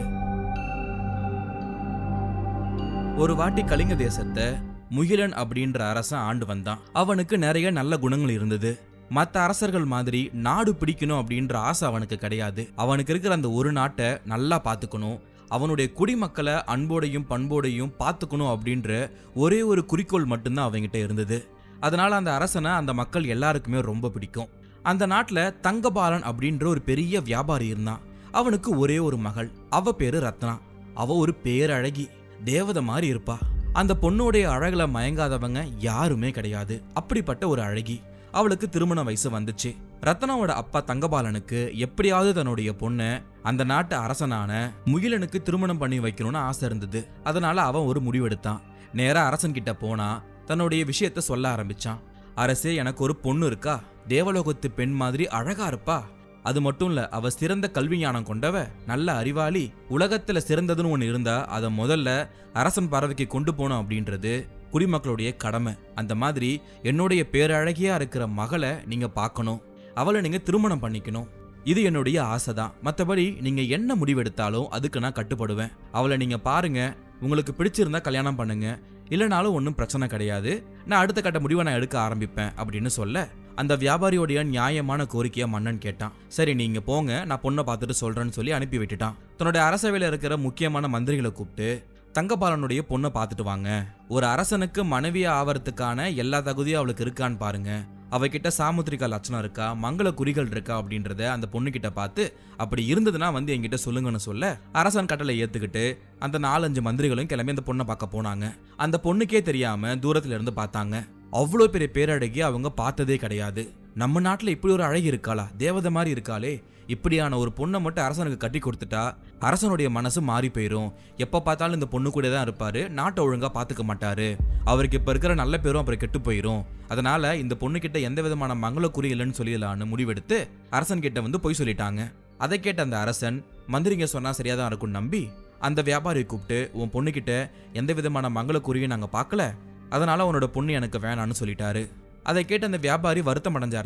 ஒரு வாட்டி கலிங்க தேசத்தை முகிலன் அப்படின்ற அரசன் ஆண்டு வந்தான் அவனுக்கு நிறைய நல்ல குணங்கள் இருந்தது மற்ற அரசர்கள் மாதிரி நாடு பிடிக்கணும் அப்படின்ற ஆசை அவனுக்கு கிடையாது அவனுக்கு இருக்கிற அந்த ஒரு நாட்டை நல்லா பார்த்துக்கணும் அவனுடைய குடிமக்களை அன்போடையும் பண்போடையும் பார்த்துக்கணும் அப்படின்ற ஒரே ஒரு குறிக்கோள் மட்டும்தான் அவன்கிட்ட இருந்தது அதனால அந்த அரசனை அந்த மக்கள் எல்லாருக்குமே ரொம்ப பிடிக்கும் அந்த நாட்டில் தங்கபாலன் அப்படின்ற ஒரு பெரிய வியாபாரி இருந்தான் அவனுக்கு ஒரே ஒரு மகள் அவ பேரு ரத்னா அவ ஒரு பேரழகி தேவதை மாதிரி இருப்பா அந்த பொண்ணுடைய அழகுல மயங்காதவங்க யாருமே கிடையாது அப்படிப்பட்ட ஒரு அழகி அவளுக்கு திருமண வயசு வந்துச்சு ரத்னாவோட அப்பா தங்கபாலனுக்கு எப்படியாவது தன்னுடைய பொண்ணை அந்த நாட்டு அரசனான முகிலனுக்கு திருமணம் பண்ணி வைக்கணும்னு ஆசை இருந்தது அதனால அவன் ஒரு முடிவெடுத்தான் நேரா அரசன் கிட்ட போனா தன்னுடைய விஷயத்த சொல்ல ஆரம்பிச்சான் அரசே எனக்கு ஒரு பொண்ணு இருக்கா தேவலோகத்து பெண் மாதிரி அழகா இருப்பா அது மட்டும் இல்ல அவ சிறந்த கல்வி ஞானம் கொண்டவ நல்ல அறிவாளி உலகத்துல சிறந்ததுன்னு ஒண்ணு இருந்தா அதை முதல்ல அரசன் பறவைக்கு கொண்டு போகணும் அப்படின்றது குடிமக்களுடைய கடமை அந்த மாதிரி என்னுடைய பேரழகியா இருக்கிற மகளை நீங்க பார்க்கணும் அவளை நீங்க திருமணம் பண்ணிக்கணும் இது என்னுடைய ஆசை தான் மற்றபடி நீங்க என்ன முடிவெடுத்தாலும் அதுக்கு நான் கட்டுப்படுவேன் அவளை நீங்க பாருங்க உங்களுக்கு பிடிச்சிருந்தா கல்யாணம் பண்ணுங்க இல்லைனாலும் ஒன்றும் பிரச்சனை கிடையாது நான் அடுத்த கட்ட முடிவை நான் எடுக்க ஆரம்பிப்பேன் அப்படின்னு சொல்ல அந்த வியாபாரியோடைய நியாயமான கோரிக்கையை மன்னன் கேட்டான் சரி நீங்க போங்க நான் பொண்ணை பார்த்துட்டு சொல்றேன்னு சொல்லி அனுப்பி விட்டுட்டான் தன்னுடைய அரசவையில் இருக்கிற முக்கியமான மந்திரிகளை கூப்பிட்டு தங்கபாலனுடைய பொண்ணை பார்த்துட்டு வாங்க ஒரு அரசனுக்கு மனைவியா ஆவறதுக்கான எல்லா தகுதியும் அவளுக்கு இருக்கான்னு பாருங்க அவகிட்ட சாமுத்திரிகா லட்சணம் இருக்கா மங்கள குறிகள் இருக்கா அப்படின்றத அந்த பொண்ணுகிட்ட பார்த்து அப்படி இருந்ததுன்னா வந்து என்கிட்ட சொல்லுங்கன்னு சொல்ல அரசன் கட்டளை ஏத்துக்கிட்டு அந்த நாலஞ்சு மந்திரிகளும் கிளம்பி அந்த பொண்ணை பார்க்க போனாங்க அந்த பொண்ணுக்கே தெரியாம தூரத்துல இருந்து பார்த்தாங்க அவ்வளோ பெரிய பேரழகி அவங்க பார்த்ததே கிடையாது நம்ம நாட்டில் இப்படி ஒரு அழகி இருக்காளா தேவதை மாதிரி இருக்காளே இப்படியான ஒரு பொண்ணை மட்டும் அரசனுக்கு கட்டி கொடுத்துட்டா அரசனுடைய மனசு மாறி போயிரும் எப்போ பார்த்தாலும் இந்த பொண்ணு கூட தான் இருப்பாரு நாட்டை ஒழுங்கா பார்த்துக்க மாட்டாரு அவருக்கு இப்போ இருக்கிற நல்ல பேரும் அப்புறம் கெட்டு போயிரும் அதனால இந்த பொண்ணு கிட்ட எந்த விதமான மங்கள குறி இல்லைன்னு சொல்லிடலான்னு முடிவெடுத்து அரசன் கிட்ட வந்து பொய் சொல்லிட்டாங்க அதை கேட்ட அந்த அரசன் மந்திரிங்க சொன்னா சரியா தான் இருக்கும்னு நம்பி அந்த வியாபாரியை கூப்பிட்டு உன் பொண்ணுகிட்ட எந்த விதமான மங்கள குறியும் நாங்கள் பார்க்கல அதனால உன்னோட பொண்ணு எனக்கு வேணான்னு சொல்லிட்டாரு அதை கேட்டு அந்த வியாபாரி வருத்தம் அடைஞ்சாரு தான்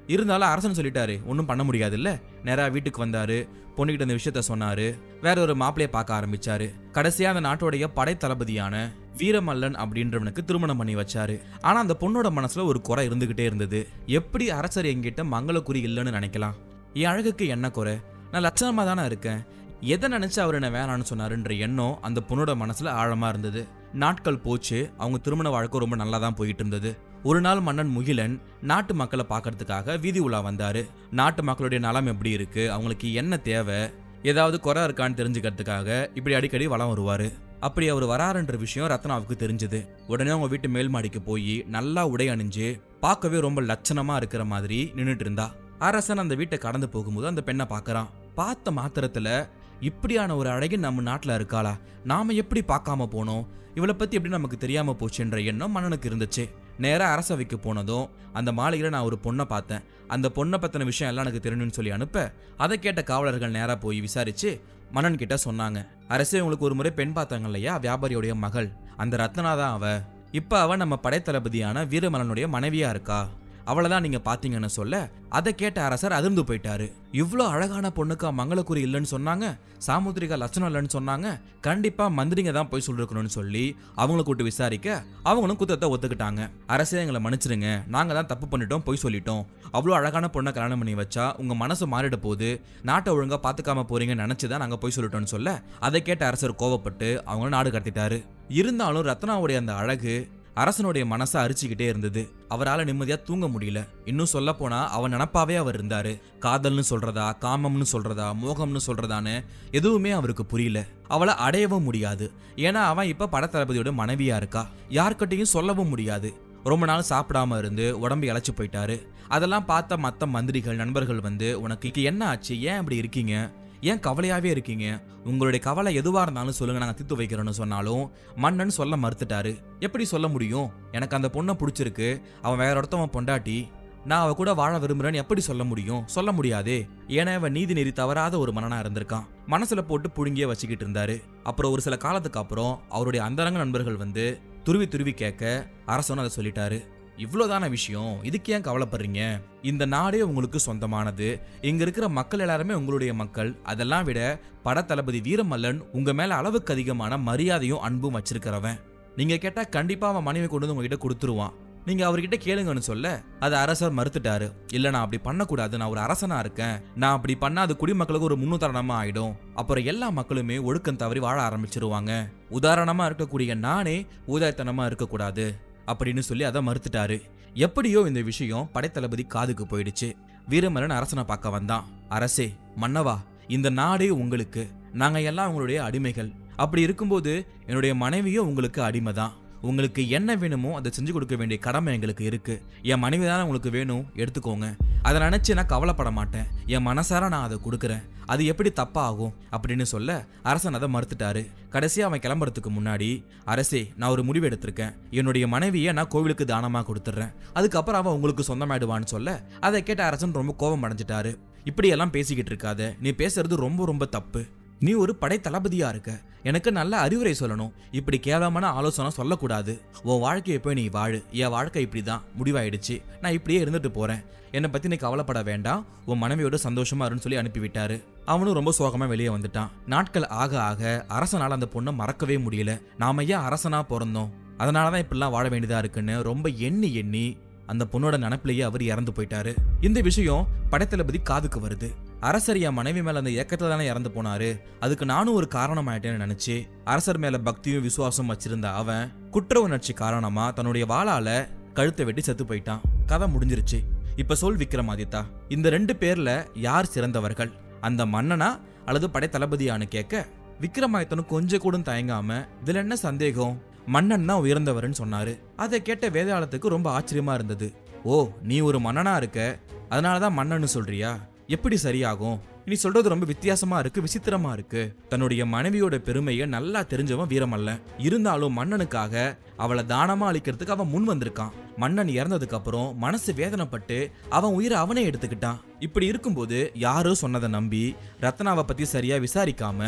இருந்தாலும் அரசன் சொல்லிட்டாரு ஒன்றும் பண்ண முடியாது இல்ல நேரா வீட்டுக்கு வந்தாரு பொண்ணுகிட்ட இந்த விஷயத்த சொன்னாரு வேற ஒரு மாப்பிளைய பார்க்க ஆரம்பிச்சாரு கடைசியா அந்த நாட்டோடைய படை தளபதியான வீரமல்லன் அப்படின்றவனுக்கு திருமணம் பண்ணி வச்சாரு ஆனா அந்த பொண்ணோட மனசுல ஒரு குறை இருந்துகிட்டே இருந்தது எப்படி அரசர் என்கிட்ட மங்களக்குறி இல்லைன்னு நினைக்கலாம் என் அழகுக்கு என்ன குறை நான் லட்சணமா தானே இருக்கேன் எதை நினைச்சு அவர் என்ன வேணான்னு சொன்னாருன்ற எண்ணம் அந்த பொண்ணோட மனசுல ஆழமா இருந்தது நாட்கள் போச்சு அவங்க திருமண வாழ்க்கை ரொம்ப நல்லா தான் போயிட்டு இருந்தது ஒரு நாள் மன்னன் முகிலன் நாட்டு மக்களை பார்க்கறதுக்காக வீதி உலா வந்தாரு நாட்டு மக்களுடைய நலம் எப்படி இருக்கு அவங்களுக்கு என்ன தேவை ஏதாவது குறை இருக்கான்னு தெரிஞ்சுக்கிறதுக்காக இப்படி அடிக்கடி வலம் வருவாரு அப்படி அவர் வராருன்ற விஷயம் ரத்னாவுக்கு தெரிஞ்சது உடனே அவங்க வீட்டு மேல் மாடிக்கு போய் நல்லா உடை அணிஞ்சு பார்க்கவே ரொம்ப லட்சணமா இருக்கிற மாதிரி நின்னுட்டு இருந்தா அரசன் அந்த வீட்டை கடந்து போகும்போது அந்த பெண்ணை பார்க்கறான் பார்த்த மாத்திரத்துல இப்படியான ஒரு அழகி நம்ம நாட்டில் இருக்காளா நாம எப்படி பார்க்காம போனோம் இவளை பத்தி எப்படி நமக்கு தெரியாம போச்சுன்ற எண்ணம் மன்னனுக்கு இருந்துச்சு நேரா அரசவைக்கு போனதும் அந்த மாளிகையில் நான் ஒரு பொண்ணை பார்த்தேன் அந்த பொண்ணை பத்தின விஷயம் எல்லாம் எனக்கு தெரியணும்னு சொல்லி அனுப்ப அதை கேட்ட காவலர்கள் நேரா போய் விசாரிச்சு மன்னன் கிட்ட சொன்னாங்க அரசே உங்களுக்கு ஒரு முறை பெண் பார்த்தாங்க இல்லையா வியாபாரியுடைய மகள் அந்த ரத்னா தான் அவ இப்ப அவ நம்ம படைத்தளபதியான வீரமலனுடைய மனைவியா இருக்கா அவளை தான் நீங்க பாத்தீங்கன்னு சொல்ல அதை கேட்ட அரசர் அதிர்ந்து போயிட்டாரு இவ்ளோ அழகான பொண்ணுக்கா மங்களக்குறி இல்லைன்னு சொன்னாங்க சாமுத்திரிகா லட்சணம் இல்லைன்னு சொன்னாங்க கண்டிப்பா மந்திரிங்க தான் போய் சொல்லிருக்கணும்னு சொல்லி அவங்கள கூட்டு விசாரிக்க அவங்களும் குத்தத்தை ஒத்துக்கிட்டாங்க அரசே எங்களை மன்னிச்சிருங்க நாங்க தான் தப்பு பண்ணிட்டோம் போய் சொல்லிட்டோம் அவ்வளோ அழகான பொண்ணை கல்யாணம் பண்ணி வச்சா உங்க மனசு மாறிட போகுது நாட்டை ஒழுங்கா பாத்துக்காம போறீங்கன்னு நினைச்சுதான் நாங்க போய் சொல்லிட்டோம்னு சொல்ல அதை கேட்ட அரசர் கோவப்பட்டு அவங்கள நாடு கடத்திட்டாரு இருந்தாலும் ரத்னாவுடைய அந்த அழகு அரசனுடைய மனசை அரிச்சுக்கிட்டே இருந்தது அவரால் நிம்மதியா தூங்க முடியல இன்னும் சொல்ல போனா அவன் நினப்பாவே அவர் இருந்தாரு காதல்னு சொல்றதா காமம்னு சொல்றதா மோகம்னு சொல்றதான்னு எதுவுமே அவருக்கு புரியல அவளை அடையவும் முடியாது ஏன்னா அவன் இப்ப படத்தளபதியோட மனைவியா இருக்கா யார்கிட்டயும் சொல்லவும் முடியாது ரொம்ப நாள் சாப்பிடாம இருந்து உடம்பு இழைச்சு போயிட்டாரு அதெல்லாம் பார்த்த மத்த மந்திரிகள் நண்பர்கள் வந்து உனக்கு என்ன ஆச்சு ஏன் இப்படி இருக்கீங்க ஏன் கவலையாவே இருக்கீங்க உங்களுடைய கவலை எதுவா இருந்தாலும் சொல்லுங்க நாங்க தீர்த்து வைக்கிறோம்னு சொன்னாலும் மன்னன் சொல்ல மறுத்துட்டாரு எப்படி சொல்ல முடியும் எனக்கு அந்த பொண்ணை பிடிச்சிருக்கு அவன் வேற ஒருத்தவன் பொண்டாட்டி நான் அவ கூட வாழ விரும்புறேன்னு எப்படி சொல்ல முடியும் சொல்ல முடியாதே ஏன்னா இவன் நீதி நெறி தவறாத ஒரு மனனா இருந்திருக்கான் மனசுல போட்டு புழுங்கியே வச்சுக்கிட்டு இருந்தாரு அப்புறம் ஒரு சில காலத்துக்கு அப்புறம் அவருடைய அந்தரங்க நண்பர்கள் வந்து துருவி துருவி கேட்க அரசனும் அதை சொல்லிட்டாரு இவ்வளோதான விஷயம் இதுக்கு ஏன் கவலைப்படுறீங்க இந்த நாடே உங்களுக்கு சொந்தமானது இங்க இருக்கிற மக்கள் எல்லாருமே உங்களுடைய மக்கள் அதெல்லாம் விட படத்தளபதி வீரமல்லன் உங்க மேல அளவுக்கு அதிகமான மரியாதையும் அன்பும் வச்சிருக்கிறவன் நீங்க கேட்டா கண்டிப்பா அவன் மனைவி கொண்டு வந்து உங்ககிட்ட கொடுத்துருவான் நீங்க அவர்கிட்ட கேளுங்கன்னு சொல்ல அது அரசர் மறுத்துட்டாரு இல்ல நான் அப்படி பண்ணக்கூடாது நான் ஒரு அரசனா இருக்கேன் நான் அப்படி பண்ணா அது குடிமக்களுக்கு ஒரு முன்னுதாரணமா ஆயிடும் அப்புறம் எல்லா மக்களுமே ஒழுக்கம் தவறி வாழ ஆரம்பிச்சிருவாங்க உதாரணமா இருக்கக்கூடிய நானே ஊதாயத்தனமா இருக்கக்கூடாது அப்படின்னு சொல்லி அதை மறுத்துட்டாரு எப்படியோ இந்த விஷயம் படைத்தளபதி காதுக்கு போயிடுச்சு வீரமரன் அரசனை பார்க்க வந்தான் அரசே மன்னவா இந்த நாடே உங்களுக்கு நாங்க எல்லாம் உங்களுடைய அடிமைகள் அப்படி இருக்கும்போது என்னுடைய மனைவியும் உங்களுக்கு அடிமை தான் உங்களுக்கு என்ன வேணுமோ அதை செஞ்சு கொடுக்க வேண்டிய கடமை எங்களுக்கு இருக்கு என் மனைவி தானே உங்களுக்கு வேணும் எடுத்துக்கோங்க அதை நினைச்சு நான் கவலைப்பட மாட்டேன் என் மனசார நான் அதை கொடுக்குறேன் அது எப்படி தப்பா ஆகும் அப்படின்னு சொல்ல அரசன் அதை மறுத்துட்டாரு கடைசியா அவன் கிளம்புறதுக்கு முன்னாடி அரசே நான் ஒரு முடிவு எடுத்திருக்கேன் என்னுடைய மனைவியை நான் கோவிலுக்கு தானமா கொடுத்துட்றேன் அதுக்கப்புறம் அவன் உங்களுக்கு சொந்தமாயிடுவான்னு சொல்ல அதை கேட்ட அரசன் ரொம்ப கோபம் அடைஞ்சிட்டாரு இப்படியெல்லாம் பேசிக்கிட்டு இருக்காத நீ பேசுறது ரொம்ப ரொம்ப தப்பு நீ ஒரு படை தளபதியா இருக்க எனக்கு நல்ல அறிவுரை சொல்லணும் இப்படி கேவலமான ஆலோசனை சொல்லக்கூடாது உன் வாழ்க்கையை போய் நீ வாழு என் வாழ்க்கை இப்படிதான் முடிவாயிடுச்சு நான் இப்படியே இருந்துட்டு போறேன் என்னை பத்தி நீ கவலைப்பட வேண்டாம் உன் மனைவியோட சந்தோஷமா இருன்னு சொல்லி அனுப்பிவிட்டாரு அவனும் ரொம்ப சோகமா வெளியே வந்துட்டான் நாட்கள் ஆக ஆக அரசனால அந்த பொண்ணை மறக்கவே முடியல நாம ஏன் அரசனா பிறந்தோம் அதனாலதான் இப்படிலாம் வாழ வேண்டியதா இருக்குன்னு ரொம்ப எண்ணி எண்ணி அந்த பொண்ணோட நினப்பிலேயே அவர் இறந்து போயிட்டாரு இந்த விஷயம் படைத்தளபதி காதுக்கு வருது அரசர் என் மனைவி மேல அந்த ஏக்கத்துல தானே இறந்து போனாரு அதுக்கு நானும் ஒரு காரணம் ஆயிட்டேன்னு நினைச்சு அரசர் மேல பக்தியும் விசுவாசம் வச்சிருந்த அவன் குற்ற உணர்ச்சி காரணமா தன்னுடைய வாளால கழுத்தை வெட்டி செத்து போயிட்டான் கதை முடிஞ்சிருச்சு இப்ப சொல் விக்ரமாதித்தா இந்த ரெண்டு பேர்ல யார் சிறந்தவர்கள் அந்த மன்னனா அல்லது படைத்தளபதியான்னு கேட்க விக்ரமாதித்தனும் கொஞ்சம் கூட தயங்காம இதுல என்ன சந்தேகம் மன்னன் தான் உயர்ந்தவர்னு சொன்னாரு அதை கேட்ட வேதாளத்துக்கு ரொம்ப ஆச்சரியமா இருந்தது ஓ நீ ஒரு மன்னனா இருக்க அதனாலதான் மன்னன்னு சொல்றியா எப்படி சரியாகும் நீ சொல்றது ரொம்ப வித்தியாசமா இருக்கு விசித்திரமா இருக்கு தன்னுடைய மனைவியோட பெருமையை நல்லா தெரிஞ்சவன் வீரமல்ல இருந்தாலும் மன்னனுக்காக அவளை தானமா அளிக்கிறதுக்கு அவன் முன் வந்திருக்கான் மன்னன் இறந்ததுக்கு அப்புறம் மனசு வேதனைப்பட்டு அவன் உயிரை அவனே எடுத்துக்கிட்டான் இப்படி இருக்கும்போது யாரோ சொன்னதை நம்பி ரத்னாவை பத்தி சரியா விசாரிக்காம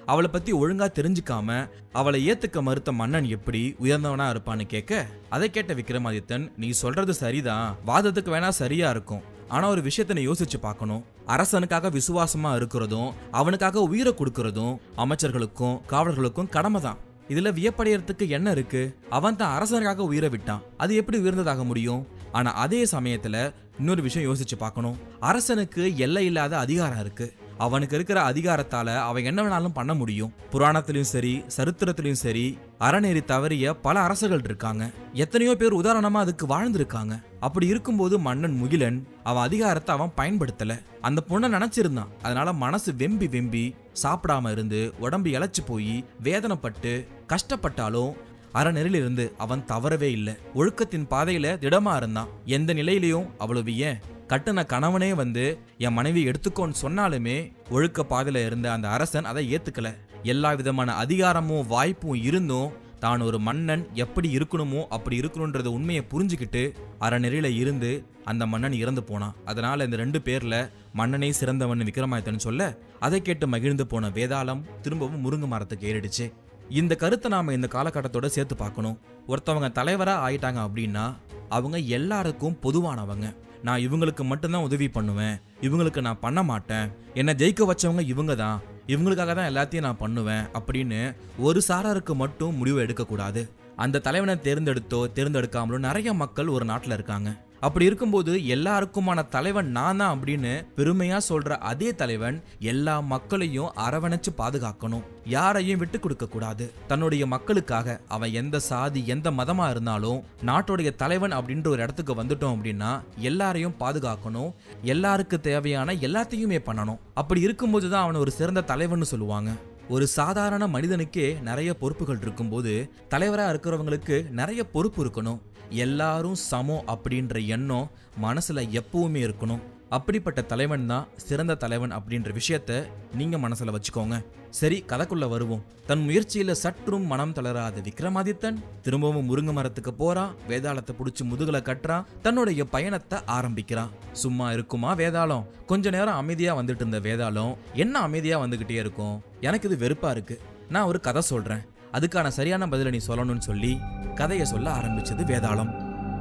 அவளை பத்தி ஒழுங்கா தெரிஞ்சுக்காம அவளை ஏத்துக்க மறுத்த மன்னன் எப்படி உயர்ந்தவனா இருப்பான்னு கேட்க அதை கேட்ட விக்ரமாதித்தன் நீ சொல்றது சரிதான் வாதத்துக்கு வேணா சரியா இருக்கும் ஆனா ஒரு விஷயத்தை நீ யோசிச்சு பார்க்கணும் அரசனுக்காக விசுவாசமா இருக்கிறதும் அவனுக்காக உயிரை கொடுக்கறதும் அமைச்சர்களுக்கும் காவலர்களுக்கும் கடமை தான் இதுல வியப்படையறதுக்கு என்ன இருக்கு அவன் தான் அரசனுக்காக உயிரை விட்டான் அது எப்படி உயர்ந்ததாக முடியும் ஆனா அதே சமயத்துல இன்னொரு விஷயம் யோசிச்சு பார்க்கணும் அரசனுக்கு எல்லை இல்லாத அதிகாரம் இருக்கு அவனுக்கு இருக்கிற அதிகாரத்தால அவன் என்ன வேணாலும் பண்ண முடியும் புராணத்திலயும் சரி சரித்திரத்திலயும் சரி அறநெறி தவறிய பல அரசர்கள் இருக்காங்க எத்தனையோ பேர் உதாரணமா அதுக்கு வாழ்ந்திருக்காங்க அப்படி இருக்கும்போது மன்னன் முகிலன் அவன் அதிகாரத்தை அவன் பயன்படுத்தல அந்த பொண்ணை நினைச்சிருந்தான் அதனால மனசு வெம்பி வெம்பி சாப்பிடாம இருந்து உடம்பு இழைச்சு போய் வேதனைப்பட்டு கஷ்டப்பட்டாலும் அறநெறில இருந்து அவன் தவறவே இல்லை ஒழுக்கத்தின் பாதையில திடமா இருந்தான் எந்த நிலையிலையும் அவ்வளவு ஏன் கட்டுன கணவனே வந்து என் மனைவி எடுத்துக்கோன்னு சொன்னாலுமே ஒழுக்க பாதையில இருந்த அந்த அரசன் அதை ஏத்துக்கல எல்லா விதமான அதிகாரமும் வாய்ப்பும் இருந்தும் தான் ஒரு மன்னன் எப்படி இருக்கணுமோ அப்படி இருக்கணுன்றத உண்மையை புரிஞ்சுக்கிட்டு அறநெறியில இருந்து அந்த மன்னன் இறந்து போனான் அதனால இந்த ரெண்டு பேர்ல மன்னனே சிறந்தவன் விக்ரமாதித்தன் சொல்ல அதை கேட்டு மகிழ்ந்து போன வேதாளம் திரும்பவும் முருங்கை மரத்துக்கு ஏறிடுச்சு இந்த கருத்தை நாம இந்த காலகட்டத்தோட சேர்த்து பார்க்கணும் ஒருத்தவங்க தலைவரா ஆயிட்டாங்க அப்படின்னா அவங்க எல்லாருக்கும் பொதுவானவங்க நான் இவங்களுக்கு மட்டும்தான் உதவி பண்ணுவேன் இவங்களுக்கு நான் பண்ண மாட்டேன் என்னை ஜெயிக்க வச்சவங்க இவங்க தான் இவங்களுக்காக தான் எல்லாத்தையும் நான் பண்ணுவேன் அப்படின்னு ஒரு சாராருக்கு மட்டும் முடிவு எடுக்கக்கூடாது அந்த தலைவனை தேர்ந்தெடுத்தோ தேர்ந்தெடுக்காமலோ நிறைய மக்கள் ஒரு நாட்டில் இருக்காங்க அப்படி இருக்கும்போது எல்லாருக்குமான தலைவன் நான் தான் அப்படின்னு பெருமையா சொல்ற அதே தலைவன் எல்லா மக்களையும் அரவணைச்சு பாதுகாக்கணும் யாரையும் விட்டு கொடுக்க கூடாது தன்னுடைய மக்களுக்காக அவன் எந்த சாதி எந்த மதமா இருந்தாலும் நாட்டுடைய தலைவன் அப்படின்ற ஒரு இடத்துக்கு வந்துட்டோம் அப்படின்னா எல்லாரையும் பாதுகாக்கணும் எல்லாருக்கு தேவையான எல்லாத்தையுமே பண்ணணும் அப்படி இருக்கும்போது தான் அவனை ஒரு சிறந்த தலைவன் சொல்லுவாங்க ஒரு சாதாரண மனிதனுக்கே நிறைய பொறுப்புகள் இருக்கும்போது தலைவரா இருக்கிறவங்களுக்கு நிறைய பொறுப்பு இருக்கணும் எல்லாரும் சமம் அப்படின்ற எண்ணம் மனசுல எப்பவுமே இருக்கணும் அப்படிப்பட்ட தலைவன் தான் சிறந்த தலைவன் அப்படின்ற விஷயத்த நீங்க மனசுல வச்சுக்கோங்க சரி கதைக்குள்ள வருவோம் தன் முயற்சியில சற்றும் மனம் தளராத விக்ரமாதித்தன் திரும்பவும் முருங்கை மரத்துக்கு போறான் வேதாளத்தை புடிச்சு முதுகுல கட்டுறான் தன்னுடைய பயணத்தை ஆரம்பிக்கிறான் சும்மா இருக்குமா வேதாளம் கொஞ்ச நேரம் அமைதியா வந்துட்டு இருந்த வேதாளம் என்ன அமைதியா வந்துகிட்டே இருக்கும் எனக்கு இது வெறுப்பா இருக்கு நான் ஒரு கதை சொல்றேன் அதுக்கான சரியான பதிலை நீ சொல்லணும்னு சொல்லி கதையை சொல்ல ஆரம்பிச்சது வேதாளம்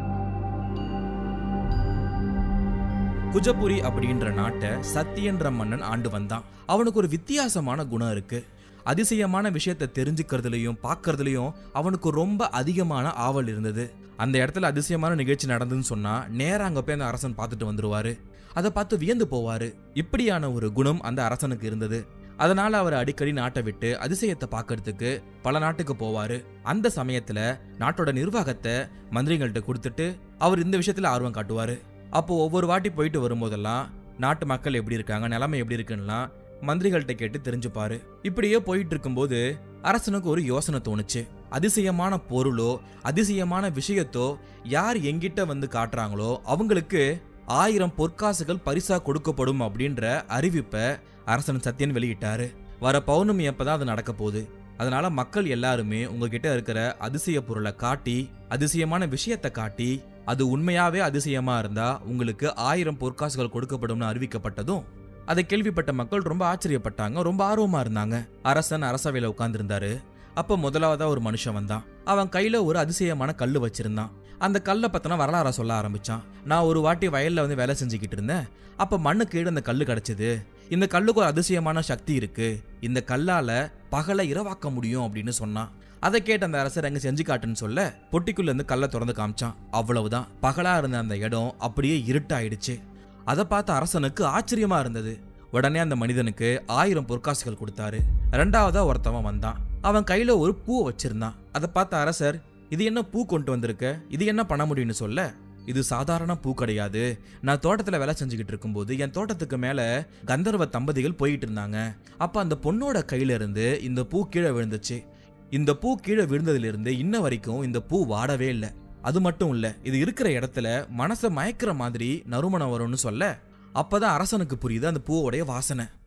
குஜபுரி அப்படின்ற நாட்டை சத்தியன்ற மன்னன் ஆண்டு வந்தான் அவனுக்கு ஒரு வித்தியாசமான குணம் இருக்கு அதிசயமான விஷயத்தை தெரிஞ்சுக்கிறதுலையும் பார்க்கறதுலையும் அவனுக்கு ரொம்ப அதிகமான ஆவல் இருந்தது அந்த இடத்துல அதிசயமான நிகழ்ச்சி நடந்துன்னு சொன்னா நேரா அங்க போய் அந்த அரசன் பார்த்துட்டு வந்துருவாரு அதை பார்த்து வியந்து போவாரு இப்படியான ஒரு குணம் அந்த அரசனுக்கு இருந்தது அதனால அவர் அடிக்கடி நாட்டை விட்டு அதிசயத்தை பார்க்கறதுக்கு பல நாட்டுக்கு போவாரு அந்த சமயத்துல நாட்டோட நிர்வாகத்தை மந்திரிகள்கிட்ட கொடுத்துட்டு அவர் இந்த விஷயத்துல ஆர்வம் காட்டுவாரு அப்போ ஒவ்வொரு வாட்டி போயிட்டு வரும்போதெல்லாம் நாட்டு மக்கள் எப்படி இருக்காங்க நிலைமை எப்படி இருக்குன்னுலாம் மந்திரிகள்கிட்ட கேட்டு தெரிஞ்சுப்பாரு இப்படியே போயிட்டு இருக்கும்போது அரசனுக்கு ஒரு யோசனை தோணுச்சு அதிசயமான பொருளோ அதிசயமான விஷயத்தோ யார் எங்கிட்ட வந்து காட்டுறாங்களோ அவங்களுக்கு ஆயிரம் பொற்காசுகள் பரிசா கொடுக்கப்படும் அப்படின்ற அறிவிப்பை அரசன் சத்தியன் வெளியிட்டாரு வர பௌர்ணமி அப்பதான் அது நடக்க போகுது அதனால மக்கள் எல்லாருமே உங்ககிட்ட இருக்கிற அதிசய பொருளை காட்டி அதிசயமான விஷயத்தை காட்டி அது உண்மையாவே அதிசயமா இருந்தா உங்களுக்கு ஆயிரம் பொற்காசுகள் கொடுக்கப்படும்னு அறிவிக்கப்பட்டதும் அதை கேள்விப்பட்ட மக்கள் ரொம்ப ஆச்சரியப்பட்டாங்க ரொம்ப ஆர்வமா இருந்தாங்க அரசன் அரசவையில உட்கார்ந்திருந்தாரு அப்ப முதலாவதா ஒரு மனுஷன் வந்தான் அவன் கையில ஒரு அதிசயமான கல்லு வச்சிருந்தான் அந்த கல்லை பத்தின வரலாற சொல்ல ஆரம்பிச்சான் நான் ஒரு வாட்டி வயல்ல வந்து வேலை செஞ்சுக்கிட்டு இருந்தேன் அப்ப மண்ணு கீழே அந்த கல்லு கிடைச்சது இந்த கல்லுக்கு ஒரு அதிசயமான சக்தி இருக்கு இந்த கல்லால பகலை இரவாக்க முடியும் அப்படின்னு சொன்னான் அதை கேட்ட அந்த அரசர் அங்க செஞ்சு காட்டுன்னு சொல்ல பொட்டிக்குள்ள இருந்து கல்லை திறந்து காமிச்சான் அவ்வளவுதான் பகலா இருந்த அந்த இடம் அப்படியே இருட்டாயிடுச்சு அதை பார்த்த அரசனுக்கு ஆச்சரியமா இருந்தது உடனே அந்த மனிதனுக்கு ஆயிரம் பொற்காசுகள் கொடுத்தாரு ரெண்டாவதா ஒருத்தவன் வந்தான் அவன் கையில ஒரு பூவை வச்சிருந்தான் அதை பார்த்த அரசர் இது என்ன பூ கொண்டு வந்திருக்க இது என்ன பண்ண முடியும்னு சொல்ல இது சாதாரண பூ கிடையாது நான் தோட்டத்துல வேலை செஞ்சுக்கிட்டு இருக்கும்போது என் தோட்டத்துக்கு மேல கந்தர்வ தம்பதிகள் போயிட்டு இருந்தாங்க அப்ப அந்த பொண்ணோட கையில இருந்து இந்த பூ கீழே விழுந்துச்சு இந்த பூ கீழே விழுந்ததிலிருந்து இன்ன வரைக்கும் இந்த பூ வாடவே இல்லை அது மட்டும் இல்ல இது இருக்கிற இடத்துல மனசை மயக்கிற மாதிரி நறுமணம் வரும்னு சொல்ல அப்பதான் அரசனுக்கு புரியுது அந்த பூவோடைய வாசனை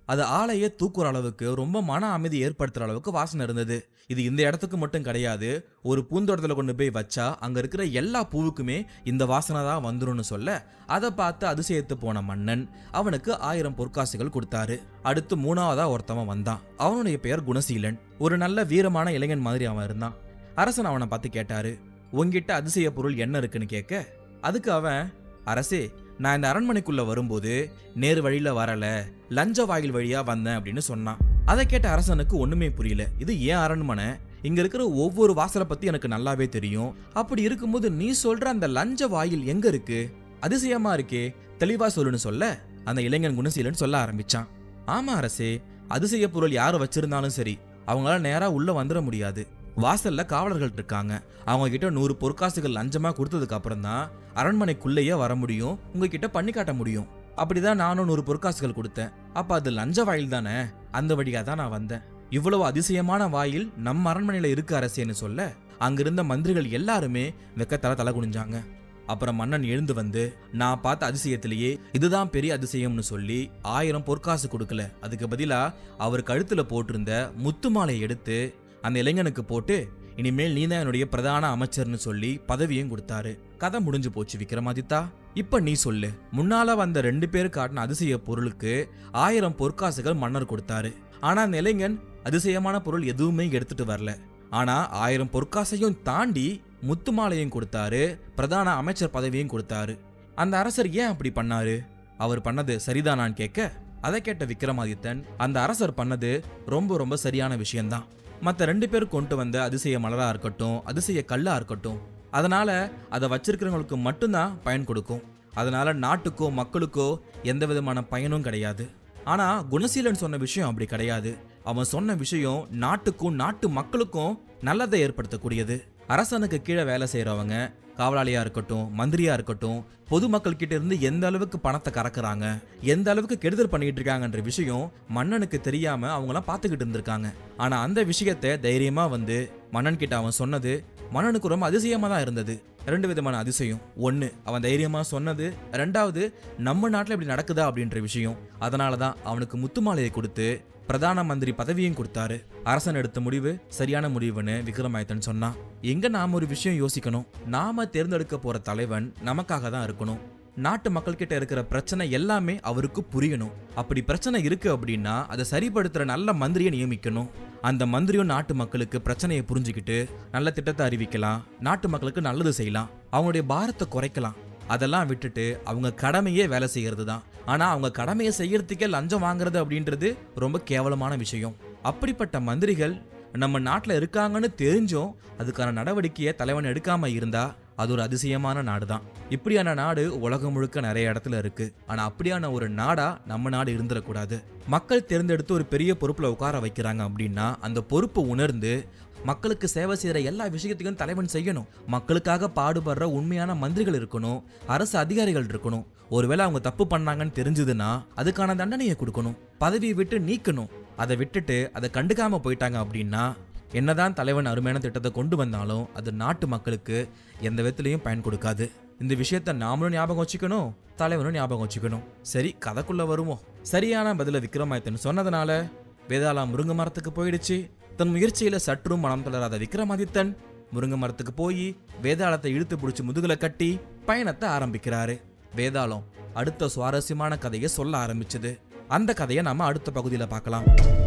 அது ஆளையே தூக்குற அளவுக்கு ரொம்ப மன அமைதி ஏற்படுத்துற அளவுக்கு வாசனை இருந்தது இது இந்த இடத்துக்கு மட்டும் கிடையாது ஒரு பூந்தோட்டத்தில் கொண்டு போய் வச்சா அங்க இருக்கிற எல்லா பூவுக்குமே இந்த வாசனை தான் வந்துரும்னு சொல்ல அதை பார்த்து அதிசயத்து போன மன்னன் அவனுக்கு ஆயிரம் பொற்காசுகள் கொடுத்தாரு அடுத்து மூணாவதா ஒருத்தவன் வந்தான் அவனுடைய பெயர் குணசீலன் ஒரு நல்ல வீரமான இளைஞன் மாதிரி அவன் இருந்தான் அரசன் அவனை பார்த்து கேட்டாரு உன்கிட்ட அதிசய பொருள் என்ன இருக்குன்னு கேட்க அதுக்கு அவன் அரசே நான் இந்த அரண்மனைக்குள்ள வரும்போது நேரு வழியில வரல லஞ்ச வாயில் வழியா வந்தேன் அப்படின்னு சொன்னான் அதை கேட்ட அரசனுக்கு ஒண்ணுமே புரியல இது ஏன் அரண்மனை இங்க இருக்கிற ஒவ்வொரு வாசலை பத்தி எனக்கு நல்லாவே தெரியும் அப்படி இருக்கும்போது நீ சொல்ற அந்த லஞ்ச வாயில் எங்க இருக்கு அதிசயமா இருக்கே தெளிவா சொல்லுன்னு சொல்ல அந்த இளைஞன் குணசீலன் சொல்ல ஆரம்பிச்சான் ஆமா அரசே அதிசய பொருள் யாரை வச்சிருந்தாலும் சரி அவங்களால நேரா உள்ள வந்துட முடியாது வாசல்ல காவலர்கள் இருக்காங்க அவங்க கிட்ட நூறு பொற்காசுகள் லஞ்சமா கொடுத்ததுக்கு அப்புறம் தான் அரண்மனைக்குள்ளேயே வர முடியும் உங்ககிட்ட பண்ணி காட்ட முடியும் அப்படிதான் நானும் நூறு பொற்காசுகள் கொடுத்தேன் அப்ப அது லஞ்ச வாயில் தானே அந்த வழியா தான் நான் வந்தேன் இவ்வளவு அதிசயமான வாயில் நம்ம அரண்மனையில இருக்கு அரசேன்னு சொல்ல அங்கிருந்த மந்திரிகள் எல்லாருமே வெக்கத்தால தலை குனிஞ்சாங்க அப்புறம் மன்னன் எழுந்து வந்து நான் பார்த்த அதிசயத்திலேயே இதுதான் பெரிய அதிசயம்னு சொல்லி ஆயிரம் பொற்காசு கொடுக்கல அதுக்கு பதிலா அவர் கழுத்துல போட்டிருந்த முத்து மாலையை எடுத்து அந்த இளைஞனுக்கு போட்டு இனிமேல் நீ தான் என்னுடைய பிரதான அமைச்சர்னு சொல்லி பதவியும் கொடுத்தாரு கதை முடிஞ்சு போச்சு விக்ரமாதித்தா இப்ப நீ சொல்லு முன்னால வந்த ரெண்டு பேர் காட்டின அதிசய பொருளுக்கு ஆயிரம் பொற்காசுகள் மன்னர் கொடுத்தாரு ஆனா அந்த இளைஞன் அதிசயமான பொருள் எதுவுமே எடுத்துட்டு வரல ஆனா ஆயிரம் பொற்காசையும் தாண்டி முத்து மாலையும் கொடுத்தாரு பிரதான அமைச்சர் பதவியும் கொடுத்தாரு அந்த அரசர் ஏன் அப்படி பண்ணாரு அவர் பண்ணது சரிதானான்னு கேட்க அதை கேட்ட விக்ரமாதித்தன் அந்த அரசர் பண்ணது ரொம்ப ரொம்ப சரியான விஷயம்தான் மற்ற ரெண்டு பேர் கொண்டு வந்த அதிசய மலரா இருக்கட்டும் அதிசய கல்லா இருக்கட்டும் அதனால அதை வச்சிருக்கிறவங்களுக்கு மட்டும்தான் பயன் கொடுக்கும் அதனால நாட்டுக்கோ மக்களுக்கோ எந்த விதமான பயனும் கிடையாது ஆனா குணசீலன் சொன்ன விஷயம் அப்படி கிடையாது அவன் சொன்ன விஷயம் நாட்டுக்கும் நாட்டு மக்களுக்கும் நல்லதை ஏற்படுத்தக்கூடியது அரசனுக்கு கீழே வேலை செய்றவங்க காவலாளியா இருக்கட்டும் மந்திரியா இருக்கட்டும் பொதுமக்கள் கிட்ட இருந்து எந்த அளவுக்கு பணத்தை கறக்குறாங்க எந்த அளவுக்கு கெடுதல் பண்ணிட்டு இருக்காங்கன்ற விஷயம் மன்னனுக்கு தெரியாம அவங்களாம் பார்த்துக்கிட்டு இருந்திருக்காங்க ஆனா அந்த விஷயத்தை தைரியமா வந்து மன்னன் கிட்ட அவன் சொன்னது மன்னனுக்கு ரொம்ப அதிசயமா தான் இருந்தது ரெண்டு விதமான அதிசயம் ஒன்று அவன் தைரியமா சொன்னது ரெண்டாவது நம்ம நாட்டில் இப்படி நடக்குதா அப்படின்ற விஷயம் அதனால தான் அவனுக்கு முத்துமாலையை கொடுத்து பிரதான மந்திரி பதவியும் கொடுத்தாரு அரசன் எடுத்த முடிவு சரியான முடிவுன்னு விக்ரமாதித்தன் சொன்னான் எங்க நாம ஒரு விஷயம் யோசிக்கணும் நாம தேர்ந்தெடுக்க போற தலைவன் நமக்காக தான் இருக்கணும் நாட்டு மக்கள் கிட்ட இருக்கிற பிரச்சனை எல்லாமே அவருக்கு புரியணும் அப்படி பிரச்சனை இருக்கு அப்படின்னா அதை சரிப்படுத்துற நல்ல மந்திரியை நியமிக்கணும் அந்த மந்திரியும் நாட்டு மக்களுக்கு பிரச்சனையை புரிஞ்சுக்கிட்டு நல்ல திட்டத்தை அறிவிக்கலாம் நாட்டு மக்களுக்கு நல்லது செய்யலாம் அவங்களுடைய பாரத்தை குறைக்கலாம் அதெல்லாம் விட்டுட்டு அவங்க கடமையே வேலை செய்யறது தான் ஆனா அவங்க கடமையை செய்யறதுக்கே லஞ்சம் வாங்குறது அப்படின்றது ரொம்ப கேவலமான விஷயம் அப்படிப்பட்ட மந்திரிகள் நம்ம நாட்டில் இருக்காங்கன்னு தெரிஞ்சும் அதுக்கான நடவடிக்கையை தலைவன் எடுக்காம இருந்தா அது ஒரு அதிசயமான நாடு தான் இப்படியான நாடு உலகம் முழுக்க நிறைய இடத்துல இருக்கு ஆனா அப்படியான ஒரு நாடா நம்ம நாடு இருந்துடக்கூடாது மக்கள் தேர்ந்தெடுத்து ஒரு பெரிய பொறுப்புல உட்கார வைக்கிறாங்க அப்படின்னா அந்த பொறுப்பை உணர்ந்து மக்களுக்கு சேவை செய்யற எல்லா விஷயத்தையும் தலைவன் செய்யணும் மக்களுக்காக பாடுபடுற உண்மையான மந்திரிகள் இருக்கணும் அரசு அதிகாரிகள் இருக்கணும் ஒருவேளை அவங்க தப்பு பண்ணாங்கன்னு தெரிஞ்சதுன்னா அதுக்கான தண்டனையை கொடுக்கணும் பதவியை விட்டு நீக்கணும் அதை விட்டுட்டு அதை கண்டுக்காம போயிட்டாங்க அப்படின்னா என்னதான் தலைவன் அருமையான திட்டத்தை கொண்டு வந்தாலும் அது நாட்டு மக்களுக்கு எந்த விதத்திலையும் பயன் கொடுக்காது இந்த விஷயத்த நாமளும் ஞாபகம் வச்சுக்கணும் தலைவனும் ஞாபகம் வச்சுக்கணும் சரி கதைக்குள்ள வருவோம் சரியான பதில விக்ரமாதித்தன் சொன்னதுனால வேதாளா முருங்கை மரத்துக்கு போயிடுச்சு தன் முயற்சியில சற்றும் மனம் தளராத விக்ரமாதித்தன் முருங்கை மரத்துக்கு போய் வேதாளத்தை இழுத்து பிடிச்சி முதுகுல கட்டி பயணத்தை ஆரம்பிக்கிறாரு வேதாளம் அடுத்த சுவாரஸ்யமான கதையை சொல்ல ஆரம்பிச்சது அந்த கதையை நாம அடுத்த பகுதியில பார்க்கலாம்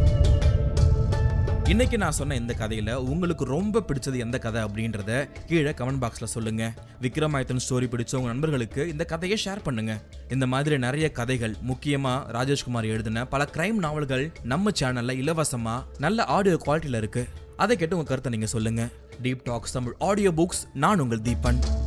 இன்னைக்கு நான் சொன்ன இந்த கதையில உங்களுக்கு ரொம்ப பிடிச்சது எந்த கதை அப்படின்றத கீழே கமெண்ட் பாக்ஸ்ல சொல்லுங்க விக்ரமாயத்தன் ஸ்டோரி பிடிச்ச உங்க நண்பர்களுக்கு இந்த கதையை ஷேர் பண்ணுங்க இந்த மாதிரி நிறைய கதைகள் முக்கியமா ராஜேஷ்குமார் எழுதின பல கிரைம் நாவல்கள் நம்ம சேனல்ல இலவசமா நல்ல ஆடியோ குவாலிட்டியில இருக்கு அதை கேட்டு உங்க கருத்தை நீங்க சொல்லுங்க deep talks Tamil audio books நான் உங்கள் தீபன்